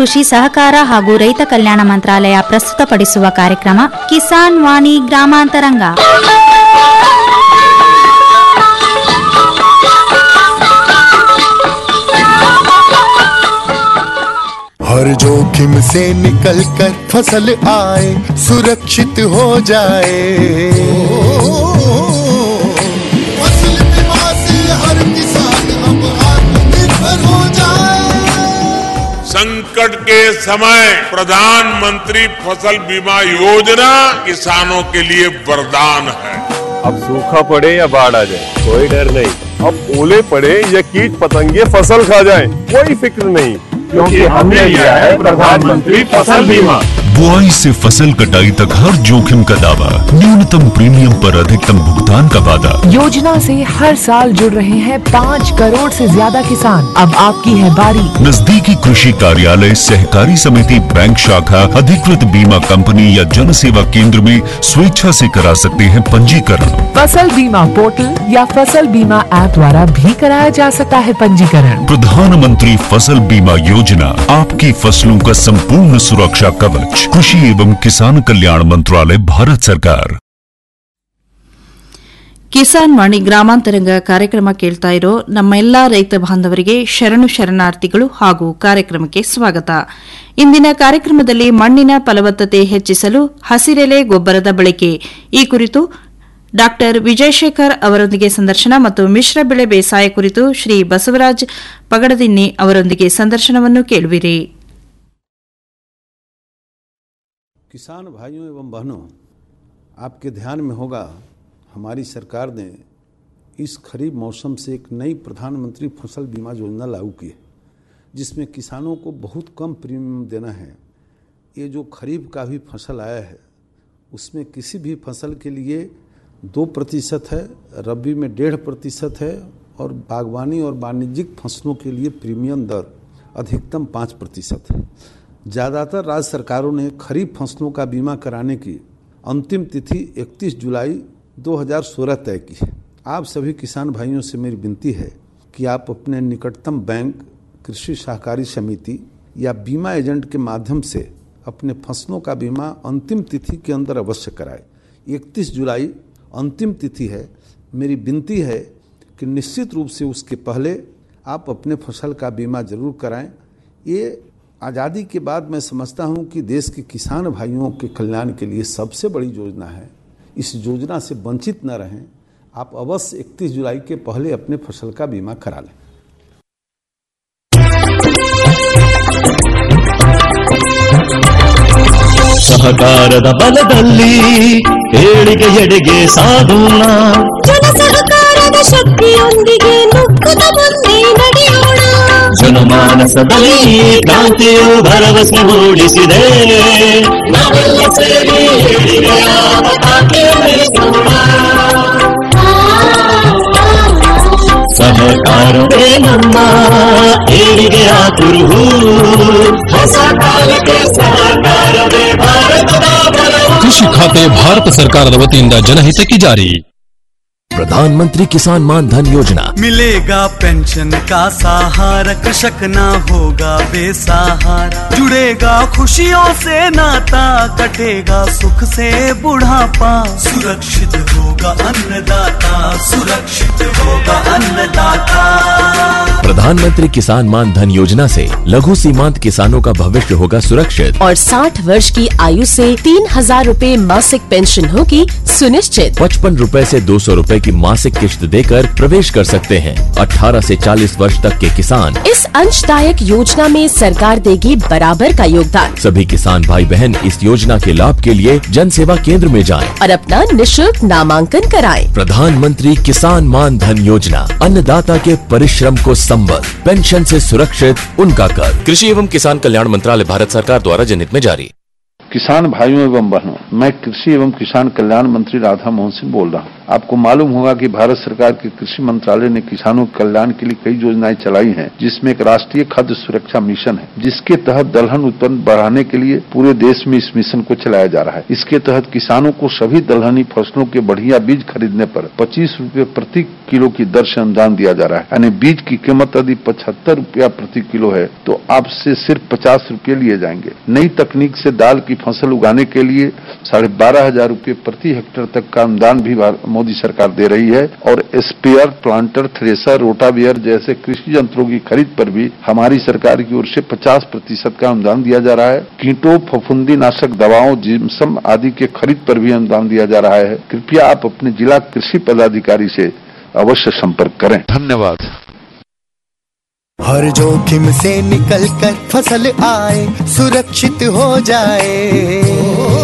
ಕೃಷಿ ಸಹಕಾರ ಹಾಗೂ ರೈತ ಕಲ್ಯಾಣ ಮಂತ್ರಾಲಯ ಪ್ರಸ್ತುತಪಡಿಸುವ ಕಾರ್ಯಕ್ರಮ ಕಿಸಾನ್ ವಾಣಿ ಗ್ರಾಮಾಂತರಂಗ हर जोखिम से निकल कर फसल आए सुरक्षित हो जाए फसल बीमा से हर किसान अब आत्मनिर्भर हो जाए संकट के समय प्रधानमंत्री फसल बीमा योजना किसानों के लिए वरदान है अब सूखा पड़े या बाढ़ आ जाए कोई डर नहीं अब ओले पड़े या कीट पतंगे फसल खा जाए कोई फिक्र नहीं क्योंकि हमने लिया है प्रधानमंत्री फसल बीमा बुआई से फसल कटाई तक हर जोखिम का दावा न्यूनतम प्रीमियम पर अधिकतम भुगतान का वादा योजना से हर साल जुड़ रहे हैं पाँच करोड़ से ज्यादा किसान अब आपकी है बारी नजदीकी कृषि कार्यालय सहकारी समिति बैंक शाखा अधिकृत बीमा कंपनी या जन सेवा केंद्र में स्वेच्छा से करा सकते हैं पंजीकरण फसल बीमा पोर्टल या फसल बीमा ऐप द्वारा भी कराया जा सकता है पंजीकरण प्रधानमंत्री फसल बीमा योजना आपकी फसलों का संपूर्ण सुरक्षा कवच कृषि एवं किसान कल्याण मंत्रालय भारत सरकार ಕಿಸಾನ್ ವಾಣಿ ಗ್ರಾಮಾಂತರಂಗ ಕಾರ್ಯಕ್ರಮ ಕೇಳ್ತಾ ಇರೋ ನಮ್ಮ ಎಲ್ಲಾ ರೈತ ಬಾಂಧವರಿಗೆ ಶರಣು ಶರಣಾರ್ಥಿಗಳು ಹಾಗೂ ಕಾರ್ಯಕ್ರಮಕ್ಕೆ ಸ್ವಾಗತ ಇಂದಿನ ಕಾರ್ಯಕ್ರಮದಲ್ಲಿ ಮಣ್ಣಿನ ಫಲವತ್ತತೆ ಹೆಚ್ಚಿಸಲು ಹಸಿರೆಲೆ ಗೊಬ್ಬರದ ಬಳಕೆ ಈ ಕುರಿತು ಡಾ ವಿಜಯಶೇಖರ್ ಅವರೊಂದಿಗೆ ಸಂದರ್ಶನ ಮತ್ತು ಮಿಶ್ರ ಬೆಳೆ ಬೇಸಾಯ ಕುರಿತು ಶ್ರೀ ಬಸವರಾಜ್ ಪಗಡದಿನ್ನಿ ಅವರೊಂದಿಗೆ ಸಂದರ್ಶನವನ್ನು ಕೇಳುವಿರಿ किसान भाइयों एवं बहनों आपके ध्यान में होगा हमारी सरकार ने इस खरीफ मौसम से एक नई प्रधानमंत्री फसल बीमा योजना लागू की है जिसमें किसानों को बहुत कम प्रीमियम देना है ये जो खरीफ का भी फसल आया है उसमें किसी भी फसल के लिए दो प्रतिशत है रबी में डेढ़ प्रतिशत है और बागवानी और वाणिज्यिक फसलों के लिए प्रीमियम दर अधिकतम पाँच प्रतिशत है ज़्यादातर राज्य सरकारों ने खरीफ फसलों का बीमा कराने की अंतिम तिथि 31 जुलाई 2016 तय की है आप सभी किसान भाइयों से मेरी विनती है कि आप अपने निकटतम बैंक कृषि सहकारी समिति या बीमा एजेंट के माध्यम से अपने फसलों का बीमा अंतिम तिथि के अंदर अवश्य कराएं 31 जुलाई अंतिम तिथि है मेरी विनती है कि निश्चित रूप से उसके पहले आप अपने फसल का बीमा जरूर कराएं ये आज़ादी के बाद मैं समझता हूँ कि देश के किसान भाइयों के कल्याण के लिए सबसे बड़ी योजना है इस योजना से वंचित न रहें आप अवश्य 31 जुलाई के पहले अपने फसल का बीमा करा लें ಸಹಕಾರದ ಬಲದಲ್ಲಿ ಏಳಿಗೆ ಎಡೆಗೆ ಸಾಗೋಣ ಜನ ಸಹಕಾರದ ಶಕ್ತಿಯೊಂದಿಗೆ ನುಗ್ಗುತ್ತ ಮುಂದೆ ನಡೆಯೋಣ ಜನಮಾನಸದಲ್ಲಿ ಕ್ರಾಂತಿಯು ಭರವಸೆ ಮೂಡಿಸಿದೆ ನಾವೆಲ್ಲ ಸೇರಿ ಏಳಿಗೆಯ ಪತಾಕೆ ಬೆಳೆಸೋಣ. ಸಹಕಾರವೇ ನಮ್ಮ ಏಳಿಗೆಯ ಕುರುಹು ಹೊಸ ಕಾಲಕ್ಕೆ ಸಹಕಾರವೇ ಭಾರತದ ಬಲವು ಕೃಷಿ ಖಾತೆ ಭಾರತ ಸರ್ಕಾರದ ವತಿಯಿಂದ ಜನಹಿತಕ್ಕೆ ಜಾರಿ प्रधानमंत्री किसान मान धन योजना मिलेगा पेंशन का सहारा कृषक ना होगा बेसहारा जुड़ेगा खुशियों से नाता कटेगा सुख से बुढ़ापा सुरक्षित होगा अन्नदाता सुरक्षित होगा अन्नदाता प्रधानमंत्री किसान मान धन योजना से लघु सीमांत किसानों का भविष्य होगा सुरक्षित और 60 वर्ष की आयु से तीन हजार रूपए मासिक पेंशन होगी सुनिश्चित पचपन रूपए से दो सौ रूपए की मासिक किश्त देकर प्रवेश कर सकते हैं 18 से 40 वर्ष तक के किसान इस अंशदायक योजना में सरकार देगी बराबर का योगदान सभी किसान भाई बहन इस योजना के लाभ के लिए जन सेवा केंद्र में जाएं। और अपना निशुल्क नामांकन कराएं। प्रधानमंत्री किसान मान धन योजना अन्नदाता के परिश्रम को संबल पेंशन से सुरक्षित उनका कर कृषि एवं किसान कल्याण मंत्रालय भारत सरकार द्वारा जनहित में जारी किसान भाइयों एवं बहनों मैं कृषि एवं किसान कल्याण मंत्री राधा मोहन सिंह बोल रहा हूँ आपको मालूम होगा कि भारत सरकार के कृषि मंत्रालय ने किसानों के कल्याण के लिए कई योजनाएं चलाई हैं जिसमें एक राष्ट्रीय खाद्य सुरक्षा मिशन है जिसके तहत दलहन उत्पन्न बढ़ाने के लिए पूरे देश में इस मिशन को चलाया जा रहा है इसके तहत किसानों को सभी दलहनी फसलों के बढ़िया बीज खरीदने पर पच्चीस रूपए प्रति किलो की दर से अनुदान दिया जा रहा है यानी बीज की कीमत यदि पचहत्तर रूपया प्रति किलो है तो आपसे सिर्फ पचास रूपये लिए जाएंगे नई तकनीक से दाल की फसल उगाने के लिए साढ़े बारह हजार रूपये प्रति हेक्टेयर तक का अनुदान भी भार- मोदी सरकार दे रही है और स्पेयर प्लांटर थ्रेसर रोटावियर जैसे कृषि यंत्रों की खरीद पर भी हमारी सरकार की ओर से 50 प्रतिशत का अनुदान दिया जा रहा है कीटों फफूंदी नाशक दवाओं जिम्सम आदि के खरीद पर भी अनुदान दिया जा रहा है कृपया आप अपने जिला कृषि पदाधिकारी से अवश्य संपर्क करें धन्यवाद हर जोखिम से निकल कर फसल आए सुरक्षित हो जाए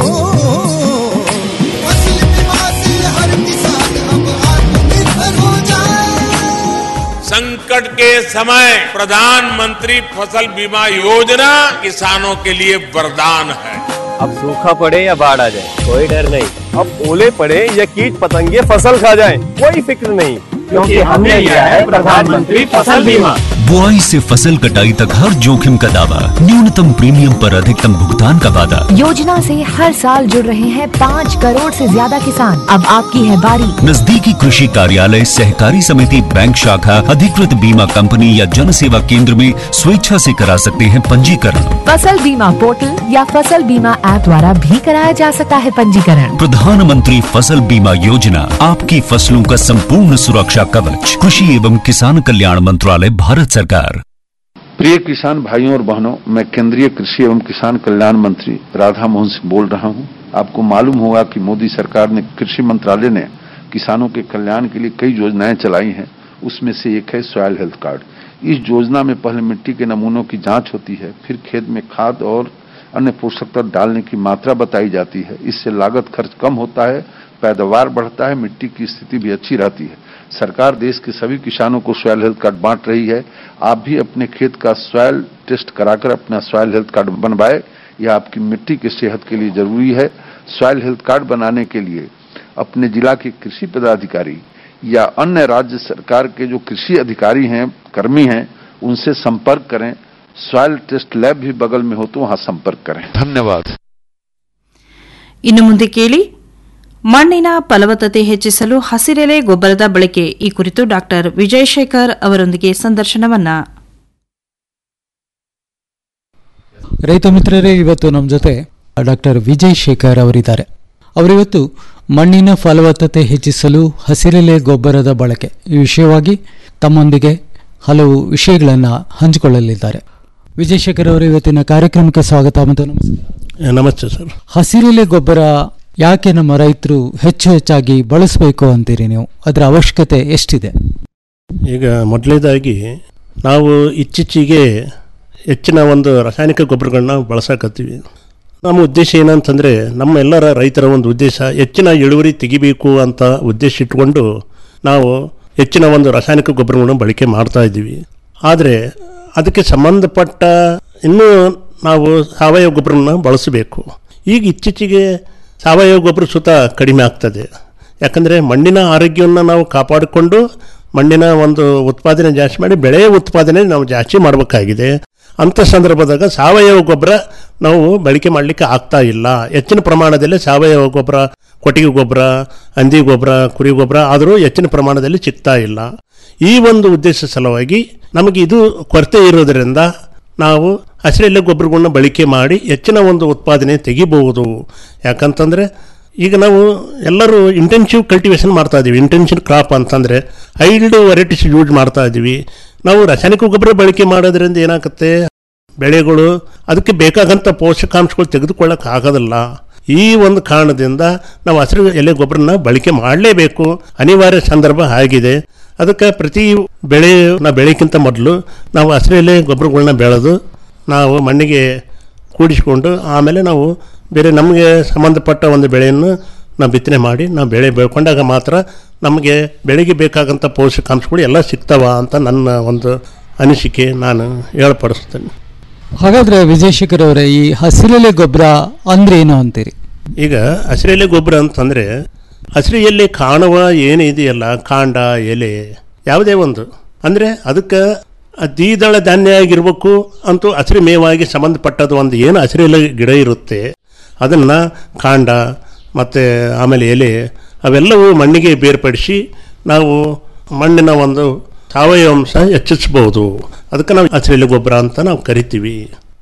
फसल बीमा से हर किसान अब आत्मनिर्भर हो जाए संकट के समय प्रधानमंत्री फसल बीमा योजना किसानों के लिए वरदान है अब सूखा पड़े या बाढ़ आ जाए कोई डर नहीं अब ओले पड़े या कीट पतंगे फसल खा जाए कोई फिक्र नहीं क्योंकि हमने लिया है प्रधानमंत्री फसल बीमा बुआई से फसल कटाई तक हर जोखिम का दावा न्यूनतम प्रीमियम पर अधिकतम भुगतान का वादा योजना से हर साल जुड़ रहे हैं पाँच करोड़ से ज्यादा किसान अब आपकी है बारी नजदीकी कृषि कार्यालय सहकारी समिति बैंक शाखा अधिकृत बीमा कंपनी या जन सेवा केंद्र में स्वेच्छा से करा सकते हैं पंजीकरण फसल बीमा पोर्टल या फसल बीमा ऐप द्वारा भी कराया जा सकता है पंजीकरण प्रधानमंत्री फसल बीमा योजना आपकी फसलों का संपूर्ण सुरक्षा कवच कृषि एवं किसान कल्याण मंत्रालय भारत सरकार प्रिय किसान भाइयों और बहनों मैं केंद्रीय कृषि एवं किसान कल्याण मंत्री राधा मोहन सिंह बोल रहा हूं आपको मालूम होगा कि मोदी सरकार ने कृषि मंत्रालय ने किसानों के कल्याण के लिए कई योजनाएं चलाई हैं उसमें से एक है सॉयल हेल्थ कार्ड इस योजना में पहले मिट्टी के नमूनों की जांच होती है फिर खेत में खाद और अन्य पोषक तत्व डालने की मात्रा बताई जाती है इससे लागत खर्च कम होता है पैदावार बढ़ता है मिट्टी की स्थिति भी अच्छी रहती है सरकार देश के सभी किसानों को सॉयल हेल्थ कार्ड बांट रही है आप भी अपने खेत का सॉयल टेस्ट कराकर अपना सॉयल हेल्थ कार्ड बनवाए यह आपकी मिट्टी की सेहत के लिए जरूरी है सॉयल हेल्थ कार्ड बनाने के लिए अपने जिला के कृषि पदाधिकारी या अन्य राज्य सरकार के जो कृषि अधिकारी हैं कर्मी हैं उनसे संपर्क करें सॉयल टेस्ट लैब भी बगल में हो तो वहां संपर्क करें धन्यवाद ಇನ್ನು ಮುಂದೆ ಕೇಳಿ ಮಣ್ಣಿನ ಫಲವತ್ತತೆ ಹೆಚ್ಚಿಸಲು ಹಸಿರೆಲೆ ಗೊಬ್ಬರದ ಬಳಕೆ ಈ ಕುರಿತು ಡಾಕ್ಟರ್ ವಿಜಯಶೇಖರ್ ಅವರೊಂದಿಗೆ ಸಂದರ್ಶನವನ್ನ ರೈತ ಮಿತ್ರರೇ ಇವತ್ತು ನಮ್ಮ ಜೊತೆ ಡಾಕ್ಟರ್ ವಿಜಯ್ ಶೇಖರ್ ಅವರಿದ್ದಾರೆ ಅವರಿವತ್ತು ಮಣ್ಣಿನ ಫಲವತ್ತತೆ ಹೆಚ್ಚಿಸಲು ಹಸಿರೆಲೆ ಗೊಬ್ಬರದ ಬಳಕೆ ಈ ವಿಷಯವಾಗಿ ತಮ್ಮೊಂದಿಗೆ ಹಲವು ವಿಷಯಗಳನ್ನು ಹಂಚಿಕೊಳ್ಳಲಿದ್ದಾರೆ ವಿಜಯ್ ಶೇಖರ್ ಅವರು ಇವತ್ತಿನ ಕಾರ್ಯಕ್ರಮಕ್ಕೆ ಸ್ವಾಗತ ಮತ್ತು ನಮಸ್ಕಾರ ನಮಸ್ತೆ ಸರ್ ಹಸಿರೆಲೆ ಗೊಬ್ಬರ ಯಾಕೆ ನಮ್ಮ ರೈತರು ಹೆಚ್ಚು ಹೆಚ್ಚಾಗಿ ಬಳಸಬೇಕು ಅಂತೀರಿ ನೀವು ಅದರ ಅವಶ್ಯಕತೆ ಎಷ್ಟಿದೆ ಈಗ ಮೊದಲನೇದಾಗಿ ನಾವು ಇತ್ತೀಚೆಗೆ ಹೆಚ್ಚಿನ ಒಂದು ರಾಸಾಯನಿಕ ಗೊಬ್ಬರಗಳನ್ನ ಬಳಸಕತ್ತೀವಿ ನಮ್ಮ ಉದ್ದೇಶ ಏನಂತಂದರೆ ನಮ್ಮ ಎಲ್ಲರ ರೈತರ ಒಂದು ಉದ್ದೇಶ ಹೆಚ್ಚಿನ ಇಳುವರಿ ತೆಗಿಬೇಕು ಅಂತ ಉದ್ದೇಶ ಇಟ್ಕೊಂಡು ನಾವು ಹೆಚ್ಚಿನ ಒಂದು ರಾಸಾಯನಿಕ ಗೊಬ್ಬರಗಳನ್ನು ಬಳಕೆ ಮಾಡ್ತಾ ಇದ್ದೀವಿ ಆದರೆ ಅದಕ್ಕೆ ಸಂಬಂಧಪಟ್ಟ ಇನ್ನೂ ನಾವು ಸಾವಯವ ಗೊಬ್ಬರನ ಬಳಸಬೇಕು ಈಗ ಇತ್ತೀಚೆಗೆ ಸಾವಯವ ಗೊಬ್ಬರ ಸುತ ಕಡಿಮೆ ಆಗ್ತದೆ ಯಾಕಂದರೆ ಮಣ್ಣಿನ ಆರೋಗ್ಯವನ್ನು ನಾವು ಕಾಪಾಡಿಕೊಂಡು ಮಣ್ಣಿನ ಒಂದು ಉತ್ಪಾದನೆ ಜಾಸ್ತಿ ಮಾಡಿ ಬೆಳೆಯ ಉತ್ಪಾದನೆ ನಾವು ಜಾಸ್ತಿ ಮಾಡಬೇಕಾಗಿದೆ ಅಂಥ ಸಂದರ್ಭದಾಗ ಸಾವಯವ ಗೊಬ್ಬರ ನಾವು ಬಳಕೆ ಮಾಡಲಿಕ್ಕೆ ಆಗ್ತಾ ಇಲ್ಲ ಹೆಚ್ಚಿನ ಪ್ರಮಾಣದಲ್ಲಿ ಸಾವಯವ ಗೊಬ್ಬರ ಕೊಟ್ಟಿಗೆ ಗೊಬ್ಬರ ಹಂದಿ ಗೊಬ್ಬರ ಕುರಿ ಗೊಬ್ಬರ ಆದರೂ ಹೆಚ್ಚಿನ ಪ್ರಮಾಣದಲ್ಲಿ ಸಿಗ್ತಾ ಇಲ್ಲ ಈ ಒಂದು ಉದ್ದೇಶ ಸಲುವಾಗಿ ನಮಗೆ ಇದು ಕೊರತೆ ಇರೋದರಿಂದ ನಾವು ಹಸಿರೆಲೆ ಗೊಬ್ಬರಗಳನ್ನ ಬಳಕೆ ಮಾಡಿ ಹೆಚ್ಚಿನ ಒಂದು ಉತ್ಪಾದನೆ ತೆಗಿಬಹುದು ಯಾಕಂತಂದರೆ ಈಗ ನಾವು ಎಲ್ಲರೂ ಇಂಟೆನ್ಸಿವ್ ಕಲ್ಟಿವೇಷನ್ ಮಾಡ್ತಾ ಇದ್ದೀವಿ ಇಂಟೆನ್ಸಿವ್ ಕ್ರಾಪ್ ಅಂತಂದರೆ ಐಲ್ಡ್ ವೆರೈಟೀಸ್ ಯೂಸ್ ಮಾಡ್ತಾ ಇದ್ದೀವಿ ನಾವು ರಾಸಾಯನಿಕ ಗೊಬ್ಬರ ಬಳಕೆ ಮಾಡೋದ್ರಿಂದ ಏನಾಗುತ್ತೆ ಬೆಳೆಗಳು ಅದಕ್ಕೆ ಬೇಕಾದಂಥ ಪೋಷಕಾಂಶಗಳು ತೆಗೆದುಕೊಳ್ಳಕ್ಕೆ ಆಗೋದಿಲ್ಲ ಈ ಒಂದು ಕಾರಣದಿಂದ ನಾವು ಹಸಿರು ಎಲೆ ಗೊಬ್ಬರನ ಬಳಕೆ ಮಾಡಲೇಬೇಕು ಅನಿವಾರ್ಯ ಸಂದರ್ಭ ಆಗಿದೆ ಅದಕ್ಕೆ ಪ್ರತಿ ಬೆಳೆನ ಬೆಳೆಯಕ್ಕಿಂತ ಮೊದಲು ನಾವು ಹಸಿರು ಎಲೆ ಗೊಬ್ಬರಗಳನ್ನ ಬೆಳೆದು ನಾವು ಮಣ್ಣಿಗೆ ಕೂಡಿಸಿಕೊಂಡು ಆಮೇಲೆ ನಾವು ಬೇರೆ ನಮಗೆ ಸಂಬಂಧಪಟ್ಟ ಒಂದು ಬೆಳೆಯನ್ನು ನಾವು ಬಿತ್ತನೆ ಮಾಡಿ ನಾವು ಬೆಳೆ ಬೆಳ್ಕೊಂಡಾಗ ಮಾತ್ರ ನಮಗೆ ಬೆಳೆಗೆ ಬೇಕಾದಂಥ ಪೋಷಕಾಂಶಗಳು ಎಲ್ಲ ಸಿಗ್ತಾವ ಅಂತ ನನ್ನ ಒಂದು ಅನಿಸಿಕೆ ನಾನು ಹೇಳ್ಪಡಿಸ್ತೇನೆ ಹಾಗಾದ್ರೆ ವಿಜಯ್ ಶೇಖರ್ ಅವರೇ ಈ ಹಸಿರೆಲೆ ಗೊಬ್ಬರ ಅಂದ್ರೆ ಏನು ಅಂತೀರಿ ಈಗ ಹಸಿರೆಲೆ ಗೊಬ್ಬರ ಅಂತಂದರೆ ಹಸಿರಿಯಲ್ಲಿ ಕಾಣುವ ಏನಿದೆಯಲ್ಲ ಕಾಂಡ ಎಲೆ ಯಾವುದೇ ಒಂದು ಅಂದರೆ ಅದಕ್ಕೆ ದ್ವಿದಳ ಧಾನ್ಯ ಆಗಿರ್ಬೇಕು ಅಂತೂ ಹಸಿರು ಮೇವಾಗಿ ಸಂಬಂಧಪಟ್ಟದ್ದು ಒಂದು ಏನು ಹಸಿರೆಲೆ ಗಿಡ ಇರುತ್ತೆ ಅದನ್ನು ಕಾಂಡ ಮತ್ತು ಆಮೇಲೆ ಎಲೆ ಅವೆಲ್ಲವೂ ಮಣ್ಣಿಗೆ ಬೇರ್ಪಡಿಸಿ ನಾವು ಮಣ್ಣಿನ ಒಂದು ಸಾವಯವ ಅಂಶ ಹೆಚ್ಚಿಸ್ಬೋದು ಅದಕ್ಕೆ ನಾವು ಹಸಿರೆಲೆ ಗೊಬ್ಬರ ಅಂತ ನಾವು ಕರಿತೀವಿ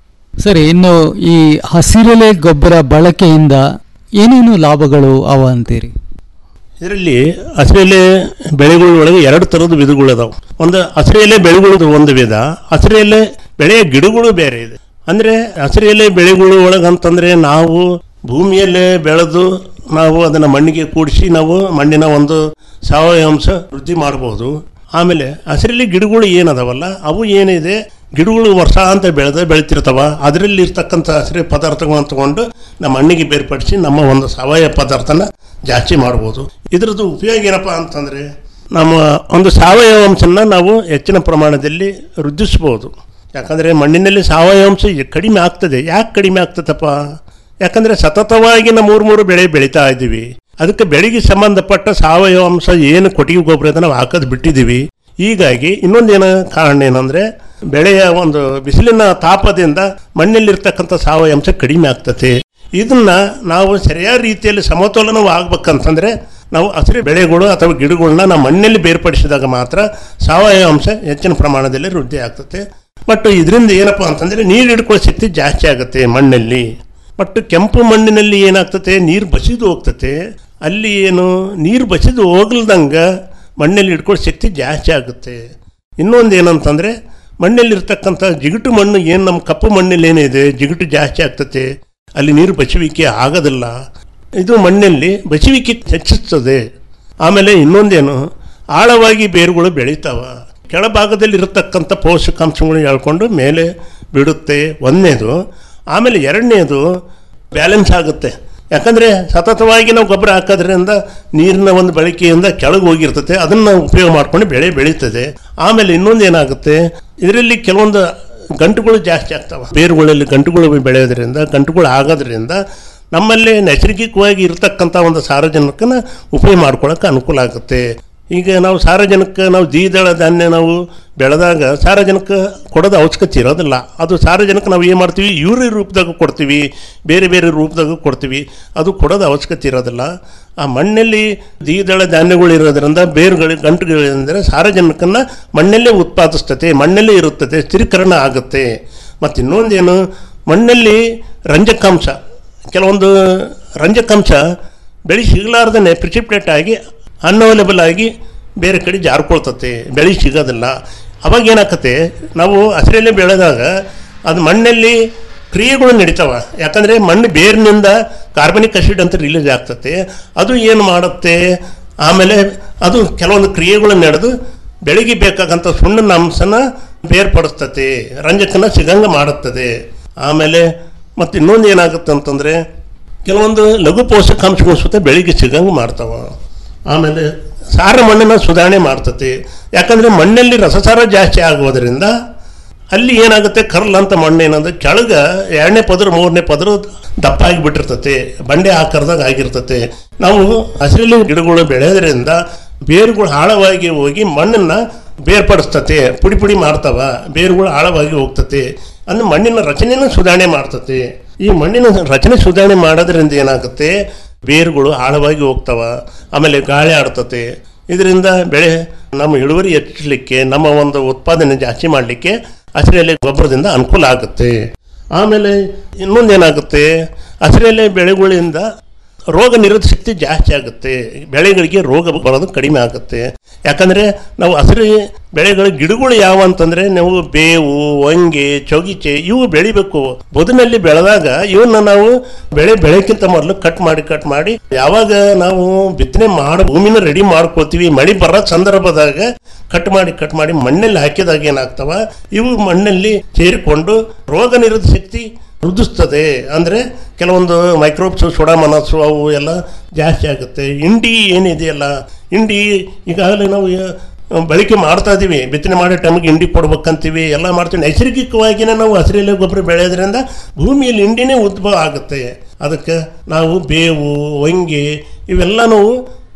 ಸರಿ ಇನ್ನು ಈ ಹಸಿರೆಲೆ ಗೊಬ್ಬರ ಬಳಕೆಯಿಂದ ಏನೇನು ಲಾಭಗಳು ಅವ ಅಂತೀರಿ ಇದರಲ್ಲಿ ಹಸಿರೆಲೆ ಬೆಳೆಗಳ ಒಳಗೆ ಎರಡು ಥರದ ವಿಧಗಳು ಅದಾವೆ ಒಂದು ಹಸಿರೆಲೆ ಬೆಳೆಗಳದು ಒಂದು ವಿಧ ಹಸಿರೆಲೆ ಬೆಳೆಯ ಗಿಡಗಳು ಬೇರೆ ಇದೆ ಅಂದರೆ ಹಸಿರೆಲೆ ಬೆಳೆಗಳು ಒಳಗಂತಂದರೆ ನಾವು ಭೂಮಿಯಲ್ಲೇ ಬೆಳೆದು ನಾವು ಅದನ್ನು ಮಣ್ಣಿಗೆ ಕೂಡಿಸಿ ನಾವು ಮಣ್ಣಿನ ಒಂದು ಸಾವಯವ ಅಂಶ ವೃದ್ಧಿ ಮಾಡ್ಬೋದು ಆಮೇಲೆ ಹಸಿರೆಲೆ ಗಿಡಗಳು ಏನದಾವಲ್ಲ ಅವು ಏನಿದೆ ಗಿಡಗಳು ವರ್ಷ ಅಂತ ಬೆಳೆದ ಬೆಳಿತಿರ್ತಾವ ಅದರಲ್ಲಿ ಇರ್ತಕ್ಕಂಥ ಹಸಿರು ಪದಾರ್ಥಗಳನ್ನ ತಗೊಂಡು ನಮ್ಮ ಮಣ್ಣಿಗೆ ಬೇರ್ಪಡಿಸಿ ನಮ್ಮ ಒಂದು ಸಾವಯವ ಪದಾರ್ಥನ ಜಾಸ್ತಿ ಮಾಡ್ಬೋದು ಇದ್ರದ್ದು ಉಪಯೋಗ ಏನಪ್ಪ ಅಂತಂದರೆ ನಮ್ಮ ಒಂದು ಸಾವಯವ ಅಂಶನ ನಾವು ಹೆಚ್ಚಿನ ಪ್ರಮಾಣದಲ್ಲಿ ವೃದ್ಧಿಸ್ಬೋದು ಯಾಕಂದರೆ ಮಣ್ಣಿನಲ್ಲಿ ಸಾವಯವ ಅಂಶ ಕಡಿಮೆ ಆಗ್ತದೆ ಯಾಕೆ ಕಡಿಮೆ ಆಗ್ತದಪ್ಪ ಯಾಕಂದರೆ ಸತತವಾಗಿ ನಾವು ಮೂರು ಮೂರು ಬೆಳೆ ಬೆಳೀತಾ ಇದ್ದೀವಿ ಅದಕ್ಕೆ ಬೆಳೆಗೆ ಸಂಬಂಧಪಟ್ಟ ಸಾವಯವ ಅಂಶ ಏನು ಕೊಟ್ಟಿಗೆ ಗೊಬ್ಬರ ಇದೆ ನಾವು ಹಾಕೋದು ಬಿಟ್ಟಿದ್ದೀವಿ ಹೀಗಾಗಿ ಇನ್ನೊಂದೇನು ಕಾರಣ ಏನಂದರೆ ಬೆಳೆಯ ಒಂದು ಬಿಸಿಲಿನ ತಾಪದಿಂದ ಮಣ್ಣಲ್ಲಿರ್ತಕ್ಕಂಥ ಸಾವಯವ ಅಂಶ ಕಡಿಮೆ ಆಗ್ತದೆ ಇದನ್ನ ನಾವು ಸರಿಯಾದ ರೀತಿಯಲ್ಲಿ ಸಮತೋಲನವಾಗಬೇಕಂತಂದ್ರೆ ನಾವು ಹಸಿರು ಬೆಳೆಗಳು ಅಥವಾ ಗಿಡಗಳನ್ನ ನಾವು ಮಣ್ಣಲ್ಲಿ ಬೇರ್ಪಡಿಸಿದಾಗ ಮಾತ್ರ ಸಾವಯವ ಅಂಶ ಹೆಚ್ಚಿನ ಪ್ರಮಾಣದಲ್ಲಿ ವೃದ್ಧಿ ಆಗ್ತದೆ ಬಟ್ ಇದರಿಂದ ಏನಪ್ಪ ಅಂತಂದರೆ ನೀರು ಹಿಡ್ಕೊಳ್ಳೋ ಶಕ್ತಿ ಜಾಸ್ತಿ ಆಗುತ್ತೆ ಮಣ್ಣಲ್ಲಿ ಬಟ್ ಕೆಂಪು ಮಣ್ಣಿನಲ್ಲಿ ಏನಾಗ್ತತೆ ನೀರು ಬಸಿದು ಹೋಗ್ತತೆ ಅಲ್ಲಿ ಏನು ನೀರು ಬಸಿದು ಹೋಗ್ಲ್ದಂಗೆ ಮಣ್ಣಲ್ಲಿ ಹಿಡ್ಕೊಳ್ಳೋ ಶಕ್ತಿ ಜಾಸ್ತಿ ಆಗುತ್ತೆ ಇನ್ನೊಂದು ಏನಂತಂದರೆ ಮಣ್ಣಲ್ಲಿರ್ತಕ್ಕಂಥ ಜಿಗುಟು ಮಣ್ಣು ಏನು ನಮ್ಮ ಕಪ್ಪು ಮಣ್ಣಲ್ಲಿ ಏನಿದೆ ಜಿಗುಟು ಜಾಸ್ತಿ ಆಗ್ತತೆ ಅಲ್ಲಿ ನೀರು ಬಸುವಿಕೆ ಆಗೋದಿಲ್ಲ ಇದು ಮಣ್ಣಲ್ಲಿ ಬಸುವಿಕೆ ಹೆಚ್ಚಿಸ್ತದೆ ಆಮೇಲೆ ಇನ್ನೊಂದೇನು ಆಳವಾಗಿ ಬೇರುಗಳು ಬೆಳೀತಾವ ಕೆಳಭಾಗದಲ್ಲಿ ಇರತಕ್ಕಂಥ ಪೋಷಕಾಂಶಗಳು ಹೇಳ್ಕೊಂಡು ಮೇಲೆ ಬಿಡುತ್ತೆ ಒಂದನೇದು ಆಮೇಲೆ ಎರಡನೇದು ಬ್ಯಾಲೆನ್ಸ್ ಆಗುತ್ತೆ ಯಾಕಂದರೆ ಸತತವಾಗಿ ನಾವು ಗೊಬ್ಬರ ಹಾಕೋದ್ರಿಂದ ನೀರಿನ ಒಂದು ಬಳಕೆಯಿಂದ ಕೆಳಗೆ ಹೋಗಿರ್ತದೆ ಅದನ್ನು ಉಪಯೋಗ ಮಾಡ್ಕೊಂಡು ಬೆಳೆ ಬೆಳೀತದೆ ಆಮೇಲೆ ಇನ್ನೊಂದು ಏನಾಗುತ್ತೆ ಇದರಲ್ಲಿ ಕೆಲವೊಂದು ಗಂಟುಗಳು ಜಾಸ್ತಿ ಆಗ್ತವೆ ಬೇರುಗಳಲ್ಲಿ ಗಂಟುಗಳು ಬೆಳೆಯೋದ್ರಿಂದ ಗಂಟುಗಳು ಆಗೋದ್ರಿಂದ ನಮ್ಮಲ್ಲಿ ನೈಸರ್ಗಿಕವಾಗಿ ಇರತಕ್ಕಂಥ ಒಂದು ಸಾರಜನಕನ ಉಪಯೋಗ ಮಾಡ್ಕೊಳ್ಳೋಕೆ ಅನುಕೂಲ ಆಗುತ್ತೆ ಈಗ ನಾವು ಸಾರಜನಕ ನಾವು ದ್ವಿದಳ ಧಾನ್ಯ ನಾವು ಬೆಳೆದಾಗ ಸಾರಜನಕ ಕೊಡೋದು ಅವಶ್ಯಕತೆ ಇರೋದಿಲ್ಲ ಅದು ಸಾರಜನಕ ನಾವು ಏನು ಮಾಡ್ತೀವಿ ಯೂರಿ ರೂಪದಾಗ ಕೊಡ್ತೀವಿ ಬೇರೆ ಬೇರೆ ರೂಪದಾಗ ಕೊಡ್ತೀವಿ ಅದು ಕೊಡೋದು ಅವಶ್ಯಕತೆ ಇರೋದಿಲ್ಲ ಆ ಮಣ್ಣಲ್ಲಿ ದ್ವಿದಳ ಧಾನ್ಯಗಳು ಇರೋದ್ರಿಂದ ಬೇರುಗಳು ಗಂಟುಗಳಿಂದ ಸಾರಜನಕನ ಮಣ್ಣಲ್ಲೇ ಉತ್ಪಾದಿಸ್ತತೆ ಮಣ್ಣಲ್ಲೇ ಇರುತ್ತದೆ ಸ್ಥಿರೀಕರಣ ಆಗುತ್ತೆ ಮತ್ತು ಇನ್ನೊಂದೇನು ಮಣ್ಣಲ್ಲಿ ರಂಜಕಾಂಶ ಕೆಲವೊಂದು ರಂಜಕಾಂಶ ಬೆಳೆ ಸಿಗಲಾರ್ದೇ ಪ್ರಿಸಿಪ್ಟೇಟ್ ಆಗಿ ಅನ್ಅವೈಲೇಬಲ್ ಆಗಿ ಬೇರೆ ಕಡೆ ಜಾರ್ಕೊಳ್ತತೆ ಬೆಳೆ ಸಿಗೋದಿಲ್ಲ ಅವಾಗ ಏನಾಕತ್ತೆ ನಾವು ಹಸಿರಲ್ಲೇ ಬೆಳೆದಾಗ ಅದು ಮಣ್ಣಲ್ಲಿ ಕ್ರಿಯೆಗಳು ನಡೀತಾವ ಯಾಕಂದರೆ ಮಣ್ಣು ಬೇರಿನಿಂದ ಕಾರ್ಬನಿಕ್ ಆಸಿಡ್ ಅಂತ ರಿಲೀಸ್ ಆಗ್ತತೆ ಅದು ಏನು ಮಾಡುತ್ತೆ ಆಮೇಲೆ ಅದು ಕೆಲವೊಂದು ಕ್ರಿಯೆಗಳು ನಡೆದು ಬೆಳೆಗೆ ಬೇಕಾಗಂಥ ಸುಣ್ಣನ ಅಂಶನ ಬೇರ್ಪಡಿಸ್ತತೆ ರಂಜಕನ ಸಿಗಂಗೆ ಮಾಡುತ್ತದೆ ಆಮೇಲೆ ಮತ್ತು ಇನ್ನೊಂದು ಏನಾಗುತ್ತೆ ಅಂತಂದರೆ ಕೆಲವೊಂದು ಲಘು ಪೋಷಕಾಂಶಗಳು ಸುತ್ತ ಬೆಳಿಗ್ಗೆ ಸಿಗಂಗೆ ಮಾಡ್ತಾವ ಆಮೇಲೆ ಸಾರ ಮಣ್ಣನ್ನು ಸುಧಾರಣೆ ಮಾಡ್ತತೆ ಯಾಕಂದರೆ ಮಣ್ಣಲ್ಲಿ ರಸಸಾರ ಜಾಸ್ತಿ ಆಗೋದ್ರಿಂದ ಅಲ್ಲಿ ಏನಾಗುತ್ತೆ ಕರ್ಲ್ ಅಂತ ಮಣ್ಣು ಏನಂದ್ರೆ ಕೆಳಗೆ ಎರಡನೇ ಪದರ ಮೂರನೇ ಪದರ ದಪ್ಪ ಆಗಿಬಿಟ್ಟಿರ್ತತೆ ಬಂಡೆ ಆಕಾರದಾಗ ಆಗಿರ್ತತೆ ನಾವು ಹಸಿರಲ್ಲಿ ಗಿಡಗಳು ಬೆಳೆಯೋದ್ರಿಂದ ಬೇರುಗಳು ಆಳವಾಗಿ ಹೋಗಿ ಮಣ್ಣನ್ನು ಬೇರ್ಪಡಿಸ್ತತೆ ಪುಡಿ ಪುಡಿ ಮಾಡ್ತಾವ ಬೇರುಗಳು ಆಳವಾಗಿ ಹೋಗ್ತತೆ ಅಂದ್ರೆ ಮಣ್ಣಿನ ರಚನೆಯನ್ನು ಸುಧಾರಣೆ ಮಾಡ್ತತೆ ಈ ಮಣ್ಣಿನ ರಚನೆ ಸುಧಾರಣೆ ಮಾಡೋದ್ರಿಂದ ಏನಾಗುತ್ತೆ ಬೇರುಗಳು ಆಳವಾಗಿ ಹೋಗ್ತಾವ ಆಮೇಲೆ ಗಾಳಿ ಆಡ್ತತೆ ಇದರಿಂದ ಬೆಳೆ ನಮ್ಮ ಇಳುವರಿ ಹೆಚ್ಚಲಿಕ್ಕೆ ನಮ್ಮ ಒಂದು ಉತ್ಪಾದನೆ ಜಾಸ್ತಿ ಮಾಡಲಿಕ್ಕೆ ಹಸಿರೆಲೆ ಗೊಬ್ಬರದಿಂದ ಅನುಕೂಲ ಆಗುತ್ತೆ ಆಮೇಲೆ ಇನ್ನೊಂದೇನಾಗುತ್ತೆ ಹಸಿರೆಲೆ ಬೆಳೆಗಳಿಂದ ರೋಗ ನಿರೋಧಕ ಶಕ್ತಿ ಜಾಸ್ತಿ ಆಗುತ್ತೆ ಬೆಳೆಗಳಿಗೆ ರೋಗ ಬರೋದು ಕಡಿಮೆ ಆಗುತ್ತೆ ಯಾಕಂದರೆ ನಾವು ಹಸಿರು ಬೆಳೆಗಳ ಗಿಡಗಳು ಯಾವ ಅಂತಂದರೆ ನಾವು ಬೇವು ಹೊಂಗೆ ಚೌಗಿಚೆ ಇವು ಬೆಳಿಬೇಕು ಬದುನಲ್ಲಿ ಬೆಳೆದಾಗ ಇವನ್ನ ನಾವು ಬೆಳೆ ಬೆಳೆಕ್ಕಿಂತ ಮೊದಲು ಕಟ್ ಮಾಡಿ ಕಟ್ ಮಾಡಿ ಯಾವಾಗ ನಾವು ಬಿತ್ತನೆ ಮಾಡಿ ಭೂಮಿನ ರೆಡಿ ಮಾಡ್ಕೊಳ್ತೀವಿ ಮಳೆ ಬರೋ ಸಂದರ್ಭದಾಗ ಕಟ್ ಮಾಡಿ ಕಟ್ ಮಾಡಿ ಮಣ್ಣಲ್ಲಿ ಹಾಕಿದಾಗ ಏನಾಗ್ತವ ಇವು ಮಣ್ಣಲ್ಲಿ ಸೇರಿಕೊಂಡು ರೋಗ ನಿರೋಧಕ ಶಕ್ತಿ ವೃದ್ಧಿಸ್ತದೆ ಅಂದರೆ ಕೆಲವೊಂದು ಮೈಕ್ರೋಬ್ಸ್ ಸೊಡಾಮನಸ್ಸು ಅವು ಎಲ್ಲ ಜಾಸ್ತಿ ಆಗುತ್ತೆ ಇಂಡಿ ಏನಿದೆಯಲ್ಲ ಇಂಡಿ ಈಗಾಗಲೇ ನಾವು ಆ, ಬಳಕೆ ಮಾಡ್ತಾ ಇದ್ದೀವಿ ಬಿತ್ತನೆ ಮಾಡೋ ಟೈಮಿಗೆ ಇಂಡಿ ಕೊಡ್ಬೇಕಂತೀವಿ ಎಲ್ಲ ಮಾಡ್ತೀವಿ ನೈಸರ್ಗಿಕವಾಗಿಯೇ ನಾವು ಹಸಿರೆಲೆ ಗೊಬ್ಬರ ಬೆಳೆಯೋದ್ರಿಂದ ಭೂಮಿಯಲ್ಲಿ ಇಂಡಿನೇ ಉದ್ಭವ ಆಗುತ್ತೆ ಅದಕ್ಕೆ ನಾವು ಬೇವು ಹೊಂಗೆ ಇವೆಲ್ಲ ನಾವು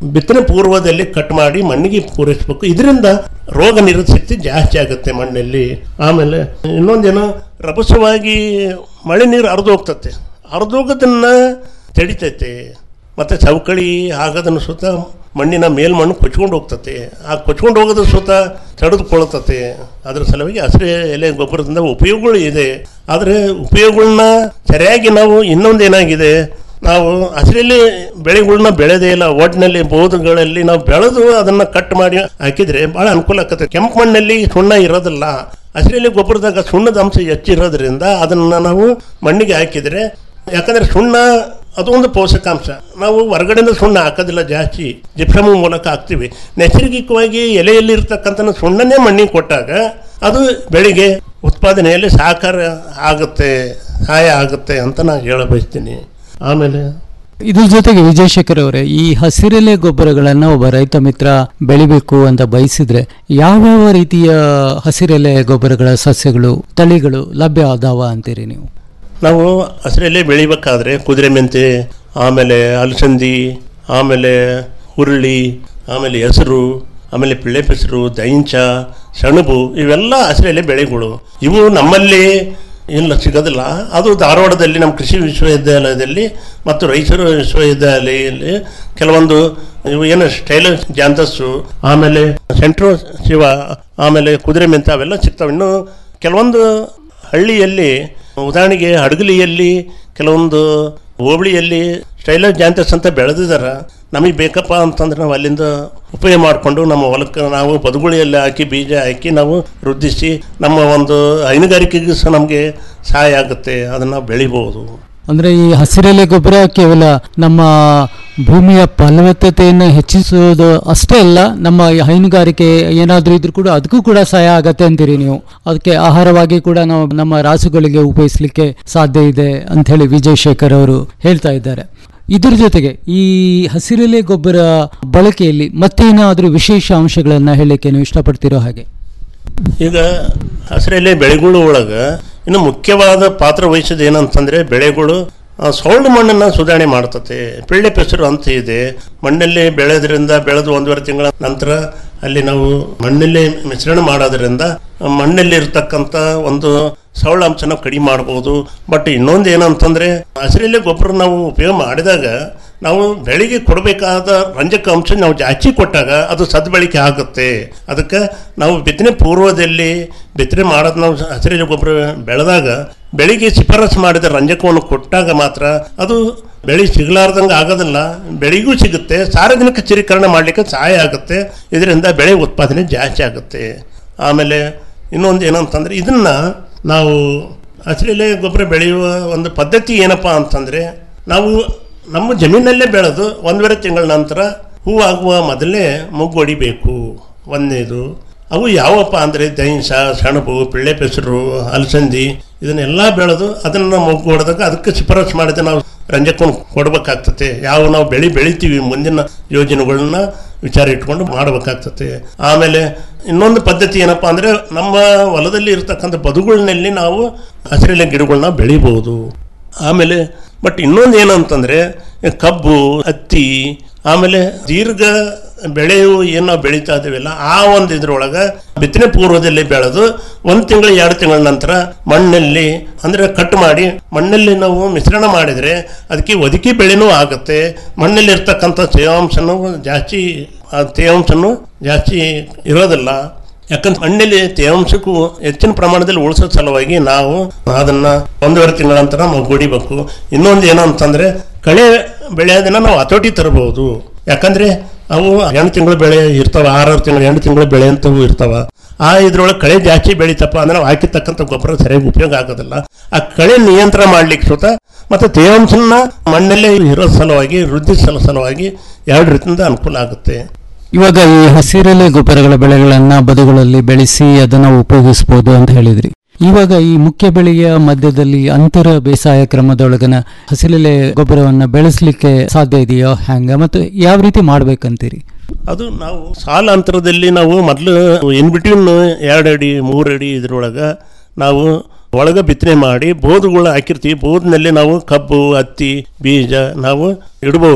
ಬಿತ್ತನೆ ಪೂರ್ವದಲ್ಲಿ ಕಟ್ ಮಾಡಿ ಮಣ್ಣಿಗೆ ಪೂರೈಸಬೇಕು ಇದರಿಂದ ರೋಗ ನಿರೋಧಕ ಶಕ್ತಿ ಜಾಸ್ತಿ ಆಗುತ್ತೆ ಮಣ್ಣಲ್ಲಿ ಆಮೇಲೆ ಇನ್ನೊಂದೇನು ರಭಸವಾಗಿ ಮಳೆ ನೀರು ಹರಿದು ಹೋಗ್ತತೆ ಹರಿದೋಗೋದನ್ನ ತಡಿತೈತೆ ಮತ್ತು ಸವಕಳಿ ಆಗೋದನ್ನು ಸುತ್ತ ಮಣ್ಣಿನ ಮೇಲ್ಮಣ್ಣು ಕೊಚ್ಕೊಂಡು ಹೋಗ್ತತೆ ಆ ಕೊಚ್ಕೊಂಡು ಹೋಗೋದು ಸುತ್ತ ತಡೆದುಕೊಳ್ಳುತ್ತದೆ ಅದರ ಸಲುವಾಗಿ ಹಸಿರು ಎಲೆ ಗೊಬ್ಬರದಿಂದ ಉಪಯೋಗಗಳು ಇದೆ ಆದರೆ ಉಪಯೋಗಗಳನ್ನ ಸರಿಯಾಗಿ ನಾವು ಇನ್ನೊಂದು ಏನಾಗಿದೆ ನಾವು ಹಸಿರಲ್ಲಿ ಬೆಳೆಗಳನ್ನ ಬೆಳೆದೇ ಇಲ್ಲ ಒಟ್ಟಿನಲ್ಲಿ ಬೋಧಗಳಲ್ಲಿ ನಾವು ಬೆಳೆದು ಅದನ್ನು ಕಟ್ ಮಾಡಿ ಹಾಕಿದರೆ ಭಾಳ ಅನುಕೂಲ ಆಕತ್ತೆ ಕೆಂಪು ಮಣ್ಣಲ್ಲಿ ಸುಣ್ಣ ಇರೋದಿಲ್ಲ ಹಸಿರಲ್ಲಿ ಗೊಬ್ಬರದಾಗ ಸುಣ್ಣದ ಅಂಶ ಹೆಚ್ಚಿರೋದ್ರಿಂದ ಅದನ್ನು ನಾವು ಮಣ್ಣಿಗೆ ಹಾಕಿದರೆ ಯಾಕಂದರೆ ಸುಣ್ಣ ಅದು ಒಂದು ಪೋಷಕಾಂಶ ನಾವು ಹೊರಗಡೆಯಿಂದ ಸುಣ್ಣ ಹಾಕೋದಿಲ್ಲ ಜಾಸ್ತಿ ಜಿಪ್ಸಮ್ ಮೂಲಕ ಹಾಕ್ತೀವಿ ನೈಸರ್ಗಿಕವಾಗಿ ಎಲೆಯಲ್ಲಿ ಇರ್ತಕ್ಕಂಥ ಸುಣ್ಣನೇ ಮಣ್ಣಿಗೆ ಕೊಟ್ಟಾಗ ಅದು ಬೆಳೆಗೆ ಉತ್ಪಾದನೆಯಲ್ಲಿ ಸಹಕಾರ ಆಗುತ್ತೆ ಸಹಾಯ ಆಗುತ್ತೆ ಅಂತ ನಾನು ಹೇಳ ಬಯಸ್ತೀನಿ ಆಮೇಲೆ ಇದ್ರ ಜೊತೆಗೆ ವಿಜಯಶೇಖರ್ ಅವರೇ ಈ ಹಸಿರೆಲೆ ಗೊಬ್ಬರಗಳನ್ನ ಒಬ್ಬ ರೈತ ಮಿತ್ರ ಬೆಳಿಬೇಕು ಅಂತ ಬಯಸಿದ್ರೆ ಯಾವ್ಯಾವ ರೀತಿಯ ಹಸಿರೆಲೆ ಗೊಬ್ಬರಗಳ ಸಸ್ಯಗಳು ತಳಿಗಳು ಲಭ್ಯ ಅದಾವ ಅಂತೀರಿ ನೀವು ನಾವು ಹಸಿರೆಲೆ ಬೆಳಿಬೇಕಾದ್ರೆ ಕುದುರೆ ಮೆಂತೆ ಆಮೇಲೆ ಅಲಸಂದಿ ಆಮೇಲೆ ಹುರುಳಿ ಆಮೇಲೆ ಹೆಸರು ಆಮೇಲೆ ಪಿಳ್ಳೆ ಪೆಸರು ದೈಂಚ ಸೆಣಬು ಇವೆಲ್ಲ ಹಸಿರೆಲೆ ಬೆಳೆಗಳು ಇವು ನಮ್ಮಲ್ಲಿ ಇಲ್ಲ ಸಿಗೋದಿಲ್ಲ ಅದು ಧಾರವಾಡದಲ್ಲಿ ನಮ್ಮ ಕೃಷಿ ವಿಶ್ವವಿದ್ಯಾಲಯದಲ್ಲಿ ಮತ್ತು ರೈತರು ವಿಶ್ವವಿದ್ಯಾಲಯದಲ್ಲಿ ಕೆಲವೊಂದು ಇವು ಏನು ಸ್ಟೈಲಸ್ ಜಾಂತಸ್ಸು ಆಮೇಲೆ ಸೆಂಟ್ರೋ ಶಿವ ಆಮೇಲೆ ಕುದುರೆ ಮೆಂತ ಅವೆಲ್ಲ ಸಿಗ್ತವೆ ಇನ್ನು ಕೆಲವೊಂದು ಹಳ್ಳಿಯಲ್ಲಿ ಉದಾಹರಣೆಗೆ ಹಡಗಲಿಯಲ್ಲಿ ಕೆಲವೊಂದು ಹೋಬಳಿಯಲ್ಲಿ ಸ್ಟೈಲಸ್ ಜಾಂತಸ್ ಅಂತ ಬೆಳೆದಿದ್ದಾರೆ ನಮಗೆ ಬೇಕಪ್ಪ ಅಂತಂದ್ರೆ ನಾವು ಅಲ್ಲಿಂದ ಉಪಯೋಗ ಮಾಡಿಕೊಂಡು ನಮ್ಮ ಹೊಲಕ್ಕೆ ನಾವು ಬದುಗುಳಿಯಲ್ಲಿ ಹಾಕಿ ಬೀಜ ಹಾಕಿ ನಾವು ವೃದ್ಧಿಸಿ ನಮ್ಮ ಒಂದು ಹೈನುಗಾರಿಕೆಗೂ ಸಹ ನಮಗೆ ಸಹಾಯ ಆಗುತ್ತೆ ಅದನ್ನು ಬೆಳಿಬೋದು ಅಂದ್ರೆ ಈ ಹಸಿರೆಲೆ ಗೊಬ್ಬರ ಕೇವಲ ನಮ್ಮ ಭೂಮಿಯ ಫಲವತ್ತತೆಯನ್ನು ಹೆಚ್ಚಿಸೋದು ಅಷ್ಟೇ ಅಲ್ಲ ನಮ್ಮ ಈ ಹೈನುಗಾರಿಕೆ ಏನಾದರೂ ಇದ್ರೂ ಕೂಡ ಅದಕ್ಕೂ ಕೂಡ ಸಹಾಯ ಆಗತ್ತೆ ಅಂತೀರಿ ನೀವು ಅದಕ್ಕೆ ಆಹಾರವಾಗಿ ಕೂಡ ನಾವು ನಮ್ಮ ರಾಸುಗಳಿಗೆ ಉಪಯೋಗಿಸ್ಲಿಕ್ಕೆ ಸಾಧ್ಯ ಇದೆ ಅಂತ ಹೇಳಿ ವಿಜಯ್ ಶೇಖರ್ ಅವರು ಹೇಳ್ತಾ ಇದ್ದಾರೆ ಇದ್ರ ಜೊತೆಗೆ ಈ ಹಸಿರೆಲೆ ಗೊಬ್ಬರ ಬಳಕೆಯಲ್ಲಿ ಮತ್ತೇನಾದರೂ ವಿಶೇಷ ಅಂಶಗಳನ್ನ ಹೇಳಲಿಕ್ಕೆ ನೀವು ಇಷ್ಟಪಡ್ತಿರೋ ಹಾಗೆ ಈಗ ಹಸಿರೆಲೆ ಬೆಳೆಗಳು ಒಳಗೆ ಇನ್ನು ಮುಖ್ಯವಾದ ಪಾತ್ರ ವಹಿಸೋದು ಏನಂತಂದರೆ ಬೆಳೆಗಳು ಆ, ಸೌಳು ಮಣ್ಣನ್ನು ಸುಧಾರಣೆ ಮಾಡ್ತತೆ ಪಿಳ್ಳೆ ಪೆಸರು ಅಂತ ಇದೆ ಮಣ್ಣಲ್ಲಿ ಬೆಳೆದ್ರಿಂದ ಬೆಳೆದು ಒಂದೂವರೆ ತಿಂಗಳ ನಂತರ ಅಲ್ಲಿ ನಾವು ಮಣ್ಣಲ್ಲಿ ಮಿಶ್ರಣ ಮಾಡೋದ್ರಿಂದ ಮಣ್ಣಲ್ಲಿ ಇರ್ತಕ್ಕಂಥ ಒಂದು ಸೌಳ ಅಂಶನ ಕಡಿಮೆ ಮಾಡ್ಬೋದು ಬಟ್ ಇನ್ನೊಂದು ಏನಂತಂದರೆ ಹಸಿರೆಲೆ ಗೊಬ್ಬರ ನಾವು ಉಪಯೋಗ ಮಾಡಿದಾಗ ನಾವು ಬೆಳೆಗೆ ಕೊಡಬೇಕಾದ ರಂಜಕ ಅಂಶ ನಾವು ಜಾಸ್ತಿ ಕೊಟ್ಟಾಗ ಅದು ಸದ್ಬಳಕೆ ಆಗುತ್ತೆ ಅದಕ್ಕೆ ನಾವು ಬಿತ್ತನೆ ಪೂರ್ವದಲ್ಲಿ ಬಿತ್ತನೆ ಮಾಡೋದು ನಾವು ಹಸಿರೆಲೆ ಗೊಬ್ಬರ ಬೆಳೆದಾಗ ಬೆಳೆಗೆ ಶಿಫಾರಸು ಮಾಡಿದ ರಂಜಕವನ್ನು ಕೊಟ್ಟಾಗ ಮಾತ್ರ ಅದು ಬೆಳೆ ಸಿಗಲಾರ್ದಂಗೆ ಆಗೋದಿಲ್ಲ ಬೆಳೆಗೂ ಸಿಗುತ್ತೆ ಸಾರ್ವಜನಿಕ ಚಿರೀಕರಣ ಮಾಡಲಿಕ್ಕೆ ಸಹಾಯ ಆಗುತ್ತೆ ಇದರಿಂದ ಬೆಳೆ ಉತ್ಪಾದನೆ ಜಾಸ್ತಿ ಆಗುತ್ತೆ ಆಮೇಲೆ ಇನ್ನೊಂದು ಏನಂತಂದರೆ ಇದನ್ನು ನಾವು ಹಸಿರೆಲೆ ಗೊಬ್ಬರ ಬೆಳೆಯುವ ಒಂದು ಪದ್ಧತಿ ಏನಪ್ಪ ಅಂತಂದರೆ ನಾವು ನಮ್ಮ ಜಮೀನಲ್ಲೇ ಬೆಳೆದು ಒಂದೂವರೆ ತಿಂಗಳ ನಂತರ ಹೂವಾಗುವ ಮೊದಲೇ ಮೊಗ್ಗು ಹೊಡಿಬೇಕು ಒಂದನೇದು ಅವು ಯಾವಪ್ಪ ಅಂದರೆ ದೈಂಸ ಸೆಣಬು ಪಿಳ್ಳೆ ಪೆಸರು ಅಲಸಂದಿ ಇದನ್ನೆಲ್ಲ ಬೆಳೆದು ಅದನ್ನು ಮೊಗ್ಗು ಹೊಡೆದಾಗ ಅದಕ್ಕೆ ಶಿಫಾರಸು ಮಾಡಿದ ನಾವು ರಂಜಕವನ್ನು ಕೊಡಬೇಕಾಗ್ತತೆ ಯಾವ ನಾವು ಬೆಳೆ ಬೆಳಿತೀವಿ ಮುಂದಿನ ಯೋಜನೆಗಳನ್ನ ವಿಚಾರ ಇಟ್ಕೊಂಡು ಮಾಡಬೇಕಾಗ್ತತೆ ಆಮೇಲೆ ಇನ್ನೊಂದು ಪದ್ಧತಿ ಏನಪ್ಪ ಅಂದರೆ ನಮ್ಮ ಹೊಲದಲ್ಲಿ ಇರ್ತಕ್ಕಂಥ ಬದುಗಳಿನಲ್ಲಿ ನಾವು ಹಸಿರೆಲೆ ಗಿಡಗಳನ್ನ ಬೆಳಿಬೋದು ಆಮೇಲೆ ಬಟ್ ಇನ್ನೊಂದು ಏನಂತಂದರೆ ಕಬ್ಬು ಹತ್ತಿ ಆಮೇಲೆ ದೀರ್ಘ ಬೆಳೆಯು ಏನು ನಾವು ಬೆಳೀತಾ ಇದ್ದೀವಲ್ಲ ಆ ಒಂದು ಇದ್ರೊಳಗೆ ಬಿತ್ತನೆ ಪೂರ್ವದಲ್ಲಿ ಬೆಳೆದು ಒಂದು ತಿಂಗಳು ಎರಡು ತಿಂಗಳ ನಂತರ ಮಣ್ಣಲ್ಲಿ ಅಂದರೆ ಕಟ್ ಮಾಡಿ ಮಣ್ಣಲ್ಲಿ ನಾವು ಮಿಶ್ರಣ ಮಾಡಿದರೆ ಅದಕ್ಕೆ ಒದಕಿ ಬೆಳೆನೂ ಆಗುತ್ತೆ ಮಣ್ಣಲ್ಲಿ ಇರ್ತಕ್ಕಂಥ ತೇವಾಂಶನೂ ಜಾಸ್ತಿ ಆ ತೇವಾಂಶನೂ ಜಾಸ್ತಿ ಇರೋದಿಲ್ಲ ಯಾಕಂದ್ರೆ ಮಣ್ಣಲ್ಲಿ ತೇವಾಂಶಕ್ಕೂ ಹೆಚ್ಚಿನ ಪ್ರಮಾಣದಲ್ಲಿ ಉಳಿಸೋ ಸಲುವಾಗಿ ನಾವು ಅದನ್ನ ಒಂದೂವರೆ ತಿಂಗಳ ನಂತರ ನಾವು ಹೊಡಿಬೇಕು ಇನ್ನೊಂದು ಏನು ಅಂತಂದ್ರೆ ಕಳೆ ಬೆಳೆಯೋದನ್ನ ನಾವು ಹತೋಟಿ ತರಬಹುದು ಯಾಕಂದ್ರೆ ಅವು ಎಂಟು ತಿಂಗಳ ಬೆಳೆ ಇರ್ತಾವ ಆರಾರು ತಿಂಗಳು ಎಂಟು ತಿಂಗಳ ಬೆಳೆ ಅಂತವು ಇರ್ತಾವ ಆ ಇದ್ರೊಳಗೆ ಕಳೆ ಜಾಸ್ತಿ ಬೆಳೀತಪ್ಪ ಅಂದ್ರೆ ನಾವು ಹಾಕಿರ್ತಕ್ಕಂಥ ಗೊಬ್ಬರ ಸರಿಯಾಗಿ ಉಪಯೋಗ ಆಗೋದಿಲ್ಲ ಆ ಕಳೆ ನಿಯಂತ್ರಣ ಮಾಡ್ಲಿಕ್ಕೆ ಸುತ ಮತ್ತು ತೇವಾಂಶನ ಮಣ್ಣಲ್ಲೇ ಇರೋ ಸಲುವಾಗಿ ವೃದ್ಧಿಸೋ ಸಲುವಾಗಿ ಎರಡು ರೀತಿಯಿಂದ ಅನುಕೂಲ ಆಗುತ್ತೆ ಇವಾಗ ಈ ಹಸಿರೆಲೆ ಗೊಬ್ಬರಗಳ ಬೆಳೆಗಳನ್ನ ಬದುಗಳಲ್ಲಿ ಬೆಳೆಸಿ ಅದನ್ನ ಉಪಯೋಗಿಸಬಹುದು ಅಂತ ಹೇಳಿದ್ರಿ ಇವಾಗ ಈ ಮುಖ್ಯ ಬೆಳೆಯ ಮಧ್ಯದಲ್ಲಿ ಅಂತರ ಬೇಸಾಯ ಕ್ರಮದೊಳಗನ ಹಸಿರೆಲೆ ಗೊಬ್ಬರವನ್ನ ಬೆಳೆಸಲಿಕ್ಕೆ ಸಾಧ್ಯ ಇದೆಯೋ ಹ್ಯಾಂಗ ಮತ್ತು ಯಾವ ರೀತಿ ಮಾಡ್ಬೇಕಂತೀರಿ ಅದು ನಾವು ಸಾಲ ಅಂತರದಲ್ಲಿ ನಾವು ಮೊದಲು ಇನ್ ಬಿಟ್ವೀನ್ ಎರಡು ಅಡಿ ಮೂರು ಅಡಿ ಇದ್ರೊಳಗೆ ನಾವು ಒಳಗೆ ಬಿತ್ತನೆ ಮಾಡಿ ಬೋದುಗಳು ಹಾಕಿರ್ತೀವಿ ಬೋದಿನಲ್ಲಿ ನಾವು ಕಬ್ಬು ಹತ್ತಿ ಬೀಜ ನಾವು ಇಡ್ಬೋದು